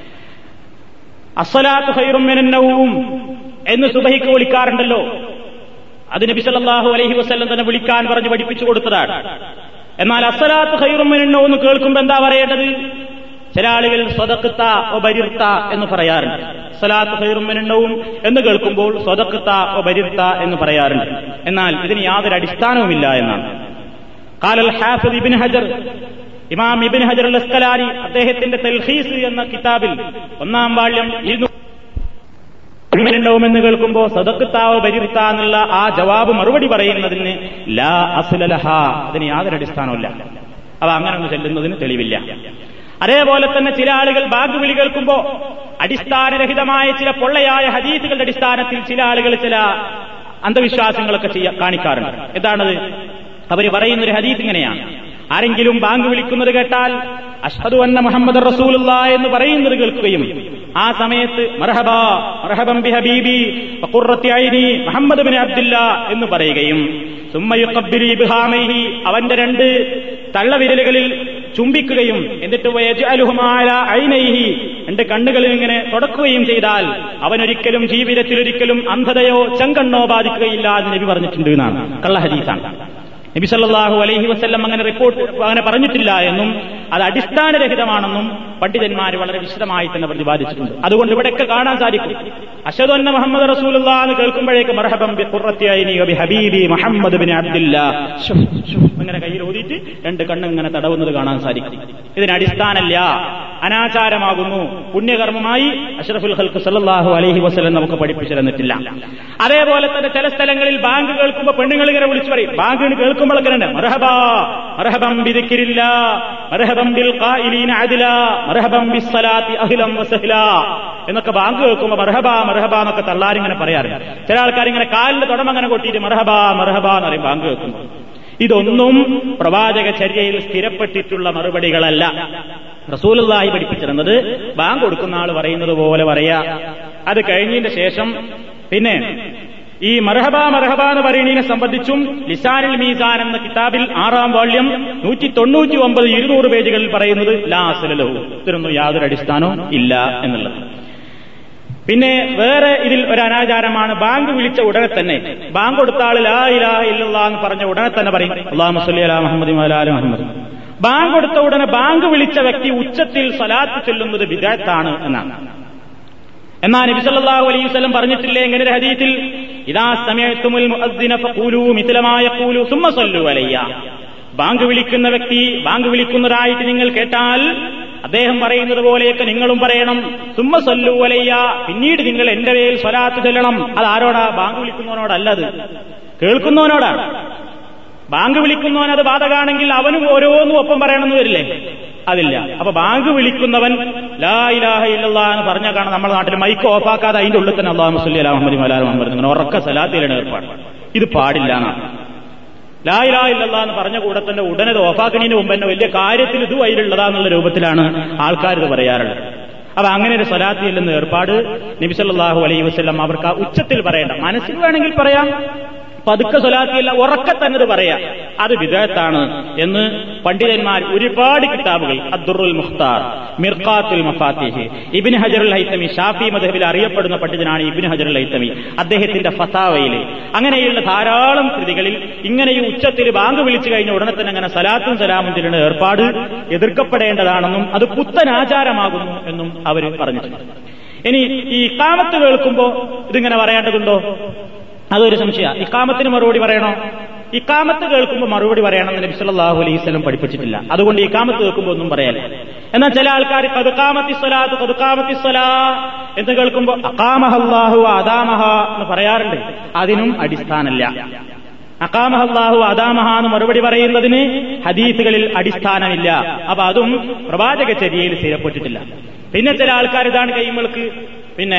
അസ്സലാത്തു ഖൈറും മിനന്നവും എന്ന് സുബഹിക്ക് വിളിക്കാറുണ്ടല്ലോ അത് നബി സല്ലല്ലാഹു അലൈഹി വസല്ലം തന്നെ വിളിക്കാൻ പറഞ്ഞ് പഠിപ്പിച്ചു കൊടുത്തതാണ് എന്നാൽ അസ്സലാത്ത് ഖൈറും മിനന്നവും എന്ന് കേൾക്കുമ്പോൾ എന്താ പറയേണ്ടത് ചില ആളുകൾ സ്വതക്കുത്ത ഒബരിർത്ത എന്ന് പറയാറുണ്ട് സലാത്ത് ഖൈറുമിനുണ്ടാവും എന്ന് കേൾക്കുമ്പോൾ സ്വതക്കുത്ത ഒബരിർത്ത എന്ന് പറയാറുണ്ട് എന്നാൽ ഇതിന് യാതൊരു അടിസ്ഥാനവുമില്ല എന്നാണ് കാലൽ ഹാഫിദ് ഇബിൻ ഹജർ ഇമാം ഇബിൻ ഹജർ അൽ അസ്കലാരി അദ്ദേഹത്തിന്റെ തെൽഹീസ് എന്ന കിതാബിൽ ഒന്നാം വാള്യം ഇരുന്നൂറുണ്ടാവുമെന്ന് കേൾക്കുമ്പോ സദക്കുത്താവോ ബരിർത്ത എന്നുള്ള ആ ജവാബ് മറുപടി പറയുന്നതിന് ലാ അസുലലഹ അതിന് യാതൊരു അടിസ്ഥാനമില്ല അവ അങ്ങനെ ഒന്ന് ചെല്ലുന്നതിന് തെളിവില്ല അതേപോലെ തന്നെ ചില ആളുകൾ ബാങ്ക് വിളി കേൾക്കുമ്പോ അടിസ്ഥാനരഹിതമായ ചില പൊള്ളയായ ഹദീസുകളുടെ അടിസ്ഥാനത്തിൽ ചില ആളുകൾ ചില അന്ധവിശ്വാസങ്ങളൊക്കെ ചെയ്യാ കാണിക്കാറുണ്ട് എന്താണത് അവര് പറയുന്നൊരു ഹദീസ് ഇങ്ങനെയാണ് ആരെങ്കിലും ബാങ്ക് വിളിക്കുന്നത് കേട്ടാൽ അഷ്ഹദു അന്ന മുഹമ്മദ് റസൂലുള്ള എന്ന് പറയുന്നത് കേൾക്കുകയും ആ സമയത്ത് മർഹബാ മർഹബം ബി ഹബീബി ഖുർറത്തി ഐനി മുഹമ്മദ് ബിൻ അബ്ദുല്ല എന്ന് പറയുകയും സുമ്മയുഖബ്ബിരി ബിഹാമൈഹി അവന്റെ രണ്ട് തള്ളവിരലുകളിൽ ചുംബിക്കുകയും എന്നിട്ട് വയജഅലുഹുമാല ഐനൈഹി രണ്ട് കണ്ണുകളിൽ ഇങ്ങനെ തുടക്കുകയും ചെയ്താൽ അവനൊരിക്കലും ജീവിതത്തിൽ ഒരിക്കലും അന്ധതയോ ചെങ്കണ്ണോ ബാധിക്കുകയില്ല എന്ന് നബി പറഞ്ഞിട്ടുണ്ട് എന്നാണ് കള്ളഹദീസാണ് നബി സല്ലല്ലാഹു അലൈഹി വസല്ലം അങ്ങനെ റിപ്പോർട്ട് അങ്ങനെ പറഞ്ഞിട്ടില്ല എന്നും അത് അടിസ്ഥാനരഹിതമാണെന്നും പണ്ഡിതന്മാർ വളരെ വിശദമായി തന്നെ പ്രതിപാദിച്ചിട്ടുണ്ട് അതുകൊണ്ട് ഇവിടെയൊക്കെ കാണാൻ സാധിക്കും അഷദ് അന്ന മുഹമ്മദ് റസൂലുള്ള എന്ന് കേൾക്കുമ്പോഴേക്ക് മർഹബം ബി ഖുർറത്തി ബി ഹബീബി മുഹമ്മദ് ബിൻ അബ്ദുല്ല ഇങ്ങനെ കയ്യിൽ ഓതിയിട്ട് രണ്ട് കണ്ണ് ഇങ്ങനെ തടവുന്നത് കാണാൻ സാധിക്കും ഇതിന് അടിസ്ഥാനമില്ല അനാചാരമാകുന്നു പുണ്യകർമ്മമായി അഷ്റഫുൽ ഹൽക്ക് സല്ലല്ലാഹു അലൈഹി വസല്ലം നമുക്ക് പഠിപ്പിച്ചു തന്നിട്ടില്ല അതേപോലെ തന്നെ ചില സ്ഥലങ്ങളിൽ ബാങ്ക് കേൾക്കുമ്പോൾ പെണ്ണുങ്ങൾ ഇങ്ങനെ വിളിച്ചു പറയും ബാങ്ക് കേൾക്കുമ്പോൾ അങ്ങനെ മർഹബാ മർഹബം ബിദിക്രില്ല മർഹബം ബിൽ ഖായിലീന അദ്ല മർഹബം ബിസ്സലാത്തി അഹ്ലം വസഹ്ല എന്നൊക്കെ ബാങ്ക് കേൾക്കുമ്പോൾ മർഹബ മർഹബ എന്നൊക്കെ തള്ളാരിങ്ങനെ പറയാറുണ്ട് ചില ആൾക്കാർ ഇങ്ങനെ കാലിന്റെ തുടം അങ്ങനെ കൊട്ടിയിട്ട് മർഹബ മർഹബ എന്ന് പറയും ബാങ്ക് കേൾക്കുമ്പോൾ ഇതൊന്നും പ്രവാചക ചര്യയിൽ സ്ഥിരപ്പെട്ടിട്ടുള്ള മറുപടികളല്ല റസൂലുള്ളാഹി പഠിപ്പിച്ചിരുന്നത് ബാങ്ക് കൊടുക്കുന്ന ആൾ പറയുന്നത് പോലെ പറയാ അത് കഴിഞ്ഞതിന്റെ ശേഷം പിന്നെ ഈ മർഹബ മർഹബ എന്ന് പറയുന്നതിനെ സംബന്ധിച്ചും ലിസാനിൽ മീസാൻ എന്ന കിതാബിൽ ആറാം വാള്യം നൂറ്റി തൊണ്ണൂറ്റി ഒമ്പത് ഇരുന്നൂറ് പേജുകളിൽ പറയുന്നത് ലാസലലഹു ഇതിനൊന്നും യാതൊരു അടിസ്ഥാനവും ഇല്ല എന്നുള്ളത് പിന്നെ വേറെ ഇതിൽ ഒരു അനാചാരമാണ് ബാങ്ക് വിളിച്ച ഉടനെ തന്നെ ബാങ്ക് കൊടുത്ത ആൾ ലാ ഇലാ ഇല്ലല്ലാ എന്ന് പറഞ്ഞ ഉടനെ തന്നെ പറയും അള്ളാഹു മസ്ലി അലാ മുഹമ്മദ് അലാ മുഹമ്മദ് ബാങ്ക് കൊടുത്ത ഉടനെ ബാങ്ക് വിളിച്ച വ്യക്തി ഉച്ചത്തിൽ സലാത്ത് ചൊല്ലുന്നത് വിദാത്താണ് എന്നാണ് എന്നാൽ നബി സല്ലല്ലാഹു അലൈഹി വസല്ലം പറഞ്ഞിട്ടില്ലേ എങ്ങനെ ഒരു ഹദീസിൽ ഇദാ സമയത്തുമുൽ മുഅദ്ദിന ഫഖൂലു മിഥലമാ യഖൂലു സുമ്മ സല്ലു അലയ്യ ബാങ്ക് വിളിക്കുന്ന വ്യക്തി ബാങ്ക് വിളിക്കുന്നതായിട്ട് നിങ്ങൾ കേട്ടാൽ അദ്ദേഹം പറയുന്നത് പോലെയൊക്കെ നിങ്ങളും പറയണം സുമ്മ സല്ലു അലയ്യ പിന്നീട് നിങ്ങൾ എന്റെ പേരിൽ സ്വലാത്ത് ചൊല്ലണം അത് ആരോടാ ബാങ്ക് വിളിക്കുന്നവനോടല്ലത് കേൾക്കുന്നവനോടാണ് ബാങ്ക് വിളിക്കുന്നവൻ അത് ബാധകാണെങ്കിൽ അവനും ഓരോന്നും ഒപ്പം പറയണമെന്ന് വരില്ലേ അതില്ല അപ്പൊ ബാങ്ക് വിളിക്കുന്നവൻ ലാ ഇലാഹ ഇല്ലല്ലാ എന്ന് പറഞ്ഞാൽ കാണാം നമ്മുടെ നാട്ടിൽ മൈക്ക് ഓഫാക്കാതെ അതിന്റെ ഉള്ളിൽ തന്നെ അള്ളാഹു മുസ്ലി അലാ മുഹമ്മദ് മലാൽ മുഹമ്മദ് ഇങ്ങനെ ഉറക്ക സലാത്തിലാണ് ഏർപ്പാട് ഇത് പാടില്ല എന്നാണ് ലാ ഇലാഹ ഇല്ലല്ലാ എന്ന് പറഞ്ഞ കൂടെ തന്നെ ഉടനെ ഇത് ഓഫാക്കുന്നതിന് മുമ്പ് തന്നെ വലിയ കാര്യത്തിൽ ഇത് വൈലുള്ളതാന്നുള്ള രൂപത്തിലാണ് ആൾക്കാർ ഇത് പറയാറുള്ളത് അപ്പൊ അങ്ങനെ ഒരു സ്വലാത്തിയില്ലെന്ന് ഏർപ്പാട് നബിസല്ലാഹു അലൈഹി വസ്ലം അവർക്ക് ആ ഉച്ചത്തിൽ പറയേണ്ട മനസ്സിൽ വേണമെങ്കിൽ പറയാം പതുക്കെ സ്വലാത്തിയല്ല ഉറക്കെ തന്നെ ഇത് പറയാം അത് വിദേഹത്താണ് എന്ന് പണ്ഡിതന്മാർ ഒരുപാട് കിതാബുകൾ അബ്ദുറുൽ മുഖ്താർ മിർഖാത്തുൽ മഫാത്തിഹ് ഇബിൻ ഹജറുൽ ഹൈത്തമി ഷാഫി മദഹബിൽ അറിയപ്പെടുന്ന പണ്ഡിതനാണ് ഇബിൻ ഹജറുൽ ഹൈത്തമി അദ്ദേഹത്തിന്റെ ഫസാവയിൽ അങ്ങനെയുള്ള ധാരാളം കൃതികളിൽ ഇങ്ങനെ ഈ ഉച്ചത്തിൽ ബാങ്ക് വിളിച്ചു കഴിഞ്ഞ ഉടനെ തന്നെ അങ്ങനെ സലാത്തും സലാമും ചെല്ലുന്ന ഏർപ്പാട് എതിർക്കപ്പെടേണ്ടതാണെന്നും അത് പുത്തൻ ആചാരമാകുന്നു എന്നും അവർ പറഞ്ഞിട്ടുണ്ട് ഇനി ഈ ഇക്കാമത്ത് കേൾക്കുമ്പോ ഇതിങ്ങനെ പറയേണ്ടതുണ്ടോ അതൊരു സംശയ ഇക്കാമത്തിന് മറുപടി പറയണോ ഇക്കാമത്ത് കേൾക്കുമ്പോൾ മറുപടി പറയണമെന്ന് നബി സല്ലല്ലാഹു അലൈഹി വസല്ലം പഠിപ്പിച്ചിട്ടില്ല അതുകൊണ്ട് ഇക്കാമത്ത് കേൾക്കുമ്പോൾ ഒന്നും പറയാല്ല എന്നാൽ ചില ആൾക്കാർ കതുക്കാമത്തി സ്വലാത്ത് കതുക്കാമത്തി സ്വലാ എന്ന് കേൾക്കുമ്പോൾ അക്കാമഹല്ലാഹു അദാമഹ എന്ന് പറയാറുണ്ട് അതിനും അടിസ്ഥാനമില്ല അക്കാമഹല്ലാഹു അദാമഹ എന്ന് മറുപടി പറയുന്നതിന് ഹദീസുകളിൽ അടിസ്ഥാനമില്ല അപ്പൊ അതും പ്രവാചക ചര്യയിൽ സ്ഥിരപ്പെട്ടിട്ടില്ല പിന്നെ ചില ആൾക്കാർ ഇതാണ് കൈമൾക്ക് പിന്നെ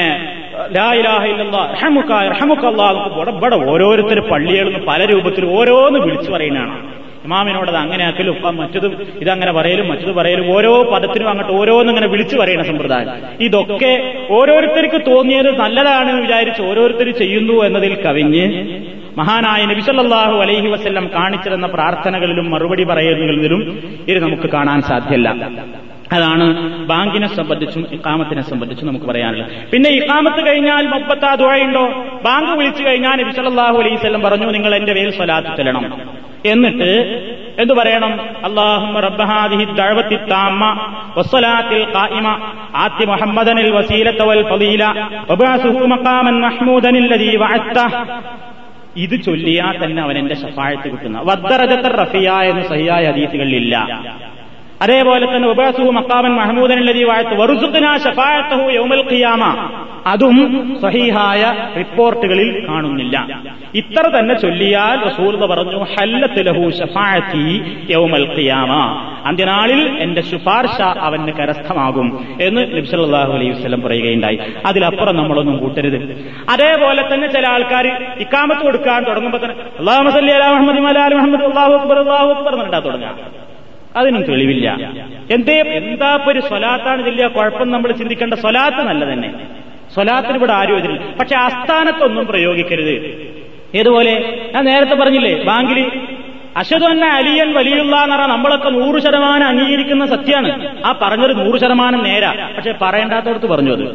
ഇവിടെ ഓരോരുത്തർ പള്ളികളിൽ നിന്ന് പല രൂപത്തിൽ ഓരോന്ന് വിളിച്ചു പറയുന്നതാണ് ഇമാമിനോട് അത് അങ്ങനെ ആക്കലും ഇപ്പം മറ്റതും ഇതങ്ങനെ പറയലും മറ്റത് പറയലും ഓരോ പദത്തിനും അങ്ങോട്ട് ഓരോന്നും ഇങ്ങനെ വിളിച്ചു പറയുന്ന സമ്പ്രദായം ഇതൊക്കെ ഓരോരുത്തർക്ക് തോന്നിയത് നല്ലതാണ് എന്ന് വിചാരിച്ച് ഓരോരുത്തർ ചെയ്യുന്നു എന്നതിൽ കവിഞ്ഞ് മഹാനായ നബിസല്ലാഹു അലൈഹി വസ്ല്ലം കാണിച്ചിരുന്ന പ്രാർത്ഥനകളിലും മറുപടി പറയുന്നതിലും ഇത് നമുക്ക് കാണാൻ സാധ്യല്ല അതാണ് ബാങ്കിനെ സംബന്ധിച്ചും ഇക്കാമത്തിനെ സംബന്ധിച്ചും നമുക്ക് പറയാനുള്ളത് പിന്നെ ഇക്കാമത്ത് കഴിഞ്ഞാൽ മുപ്പത്താ ദുഴയുണ്ടോ ബാങ്ക് വിളിച്ചു കഴിഞ്ഞാൽ നബി സല്ലല്ലാഹു അലൈഹി വസല്ലം പറഞ്ഞു നിങ്ങൾ എന്റെ മേൽ സ്വലാത്ത് ചെല്ലണം എന്നിട്ട് എന്തു പറയണം അല്ലാഹുമ്മ റബ്ബ ഹാദിഹി ദഅവത്തി താമ്മ വസ്സലാത്തിൽ ഖായിമ ആത്തി മുഹമ്മദനിൽ വസീലത വൽ ഫളീല വബഅസുഹു മഖാമൻ മഹ്മൂദൻ അല്ലദീ വഅത്ത ഇത് ചൊല്ലിയാൽ തന്നെ അവൻ എന്റെ ഷഫായത്ത് കിട്ടുന്ന വദ്ദറജത്തർ റഫിയ എന്ന് സഹിയായ ഹദീസുകളിലില്ല അതേപോലെ തന്നെ ഉബാസുഹു മക്കാമൻ മഹമൂദൻ അല്ലദീ വാഴത്ത് വറുസുഖന ഷഫായത്തഹു യൗമൽ ഖിയാമ അതും സഹീഹായ റിപ്പോർട്ടുകളിൽ കാണുന്നില്ല ഇത്ര തന്നെ ചൊല്ലിയാൽ റസൂൽ പറഞ്ഞു ഹല്ലത്ത് ലഹു ഷഫായത്തി യൗമൽ ഖിയാമ അന്ത്യനാളിൽ എന്റെ ശുപാർശ അവന് കരസ്ഥമാകും എന്ന് നബ്സല്ലാഹു അലൈഹി വസ്ലം പറയുകയുണ്ടായി അതിലപ്പുറം നമ്മളൊന്നും കൂട്ടരുത് അതേപോലെ തന്നെ ചില ആൾക്കാർ ഇക്കാമത്ത് കൊടുക്കാൻ തുടങ്ങുമ്പോൾ തന്നെ അള്ളാഹു മസല്ലി അലാ മുഹമ്മദ് മലാൽ മുഹമ്മദ് അള്ളാഹു അക്ബർ അള്ളാഹു അക്ബർ എന്നിട്ടാ തുടങ്ങാം അതിനും തെളിവില്ല എന്തേ എന്താ ഒരു സ്വലാത്താണ് ചെല്ലിയ കുഴപ്പം നമ്മൾ ചിന്തിക്കേണ്ട സ്വലാത്ത് നല്ല തന്നെ സ്വലാത്തിന് ഇവിടെ ആരും എതിരില്ല പക്ഷെ ആസ്ഥാനത്തൊന്നും പ്രയോഗിക്കരുത് ഏതുപോലെ ഞാൻ നേരത്തെ പറഞ്ഞില്ലേ ബാങ്കിൽ അശതു തന്നെ അലിയൻ വലിയുള്ള എന്ന് പറഞ്ഞാൽ നമ്മളൊക്കെ നൂറ് ശതമാനം അംഗീകരിക്കുന്ന സത്യമാണ് ആ പറഞ്ഞത് നൂറ് ശതമാനം നേരാ പക്ഷെ പറയേണ്ടാത്തടത്ത് പറഞ്ഞു അത്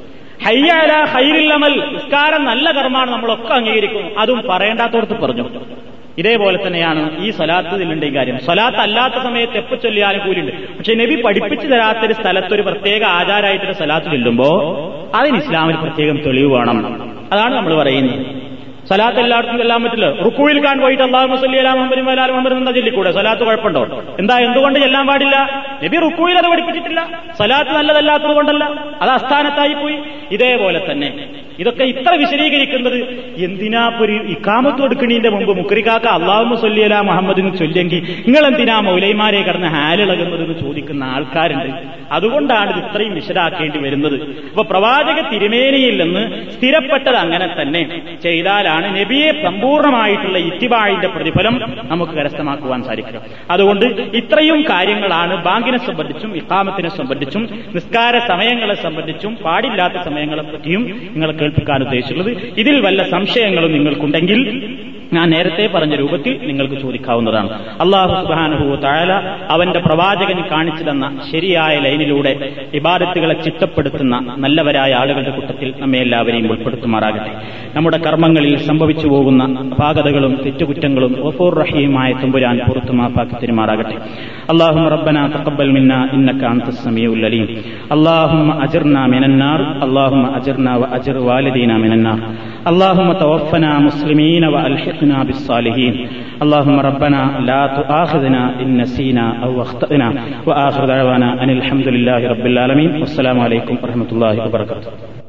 ഹയ്യല ഹൈരില്ലമൽ നിസ്കാരം നല്ല കർമ്മമാണ് നമ്മളൊക്കെ അംഗീകരിക്കും അതും പറയേണ്ടാത്തടത്ത് പറഞ്ഞു ഇതേപോലെ തന്നെയാണ് ഈ സ്വലാത്തതിലുണ്ട് ഈ കാര്യം സ്വലാത്ത് അല്ലാത്ത സമയത്ത് എപ്പോ ചൊല്ലിയാലും കൂലിയുണ്ട് പക്ഷെ നബി പഠിപ്പിച്ചു തരാത്തൊരു സ്ഥലത്ത് ഒരു പ്രത്യേക ആചാരമായിട്ടൊരു സ്വലാത്ത് ചെല്ലുമ്പോ അതിന് ഇസ്ലാമിൽ പ്രത്യേകം തെളിവ് വേണം അതാണ് നമ്മൾ പറയുന്നത് സലാത്ത് എല്ലായിടത്തും ചെല്ലാൻ പറ്റില്ല റുക്കുവിൽ കാൺ പോയിട്ട് അള്ളാഹു മുസല്ലി അലാ മുഹമ്മദ് അലാൽ മുഹമ്മദ് എന്താ ചൊല്ലിക്കൂടെ സലാത്ത് കുഴപ്പമുണ്ടോ എന്താ എന്തുകൊണ്ട് ചെല്ലാൻ പാടില്ല നബി റുക്കുവിൽ അത് പഠിപ്പിച്ചിട്ടില്ല സലാത്ത് നല്ലതല്ലാത്തത് കൊണ്ടല്ല അത് അസ്ഥാനത്തായി പോയി ഇതേപോലെ തന്നെ ഇതൊക്കെ ഇത്ര വിശദീകരിക്കുന്നത് എന്തിനാ ഒരു ഇക്കാമത്ത് കൊടുക്കണീന്റെ മുമ്പ് മുക്രിക്കാക്ക അള്ളാഹു മുസല്ലി അലാ മുഹമ്മദ് എന്ന് ചൊല്ലിയെങ്കിൽ നിങ്ങൾ എന്തിനാ മൗലൈമാരെ കടന്ന് ഹാലിളകുന്നത് എന്ന് ചോദിക്കുന്ന ആൾക്കാരുണ്ട് അതുകൊണ്ടാണ് ഇത് ഇത്രയും വിശദാക്കേണ്ടി വരുന്നത് അപ്പൊ പ്രവാചക തിരുമേനിയിൽ നിന്ന് സ്ഥിരപ്പെട്ടത് അങ്ങനെ തന്നെ ചെയ്താലാണ് നബിയെ സമ്പൂർണ്ണമായിട്ടുള്ള ഇത്തിബാഴിന്റെ പ്രതിഫലം നമുക്ക് കരസ്ഥമാക്കുവാൻ സാധിക്കുക അതുകൊണ്ട് ഇത്രയും കാര്യങ്ങളാണ് ബാങ്കിനെ സംബന്ധിച്ചും ഇക്കാമത്തിനെ സംബന്ധിച്ചും നിസ്കാര സമയങ്ങളെ സംബന്ധിച്ചും പാടില്ലാത്ത സമയങ്ങളെ പറ്റിയും നിങ്ങളെ കേൾപ്പിക്കാൻ ഉദ്ദേശിച്ചുള്ളത് ഇതിൽ വല്ല സംശയങ്ങളും നിങ്ങൾക്കുണ്ടെങ്കിൽ ഞാൻ നേരത്തെ പറഞ്ഞ രൂപത്തിൽ നിങ്ങൾക്ക് ചോദിക്കാവുന്നതാണ് അള്ളാഹു സുബാനുഹു തായാല അവന്റെ പ്രവാചകൻ കാണിച്ചു തന്ന ശരിയായ ലൈനിലൂടെ ഇബാദത്തുകളെ ചിട്ടപ്പെടുത്തുന്ന നല്ലവരായ ആളുകളുടെ കൂട്ടത്തിൽ നമ്മെ എല്ലാവരെയും ഉൾപ്പെടുത്തുമാറാകട്ടെ നമ്മുടെ കർമ്മങ്ങളിൽ സംഭവിച്ചു പോകുന്ന അപാകതകളും തെറ്റുകുറ്റങ്ങളും ഓഫോർ റഹീമായ തുമ്പുരാൻ പുറത്തു മാപ്പാക്കി തരുമാറാകട്ടെ اللهم ربنا تقبل منا انك انت السميع العليم اللهم اجرنا من النار اللهم اجرنا واجر والدينا من النار اللهم توفنا مسلمين والحقنا بالصالحين اللهم ربنا لا تؤاخذنا ان نسينا او اخطانا واخر دعوانا ان الحمد لله رب العالمين والسلام عليكم ورحمه الله وبركاته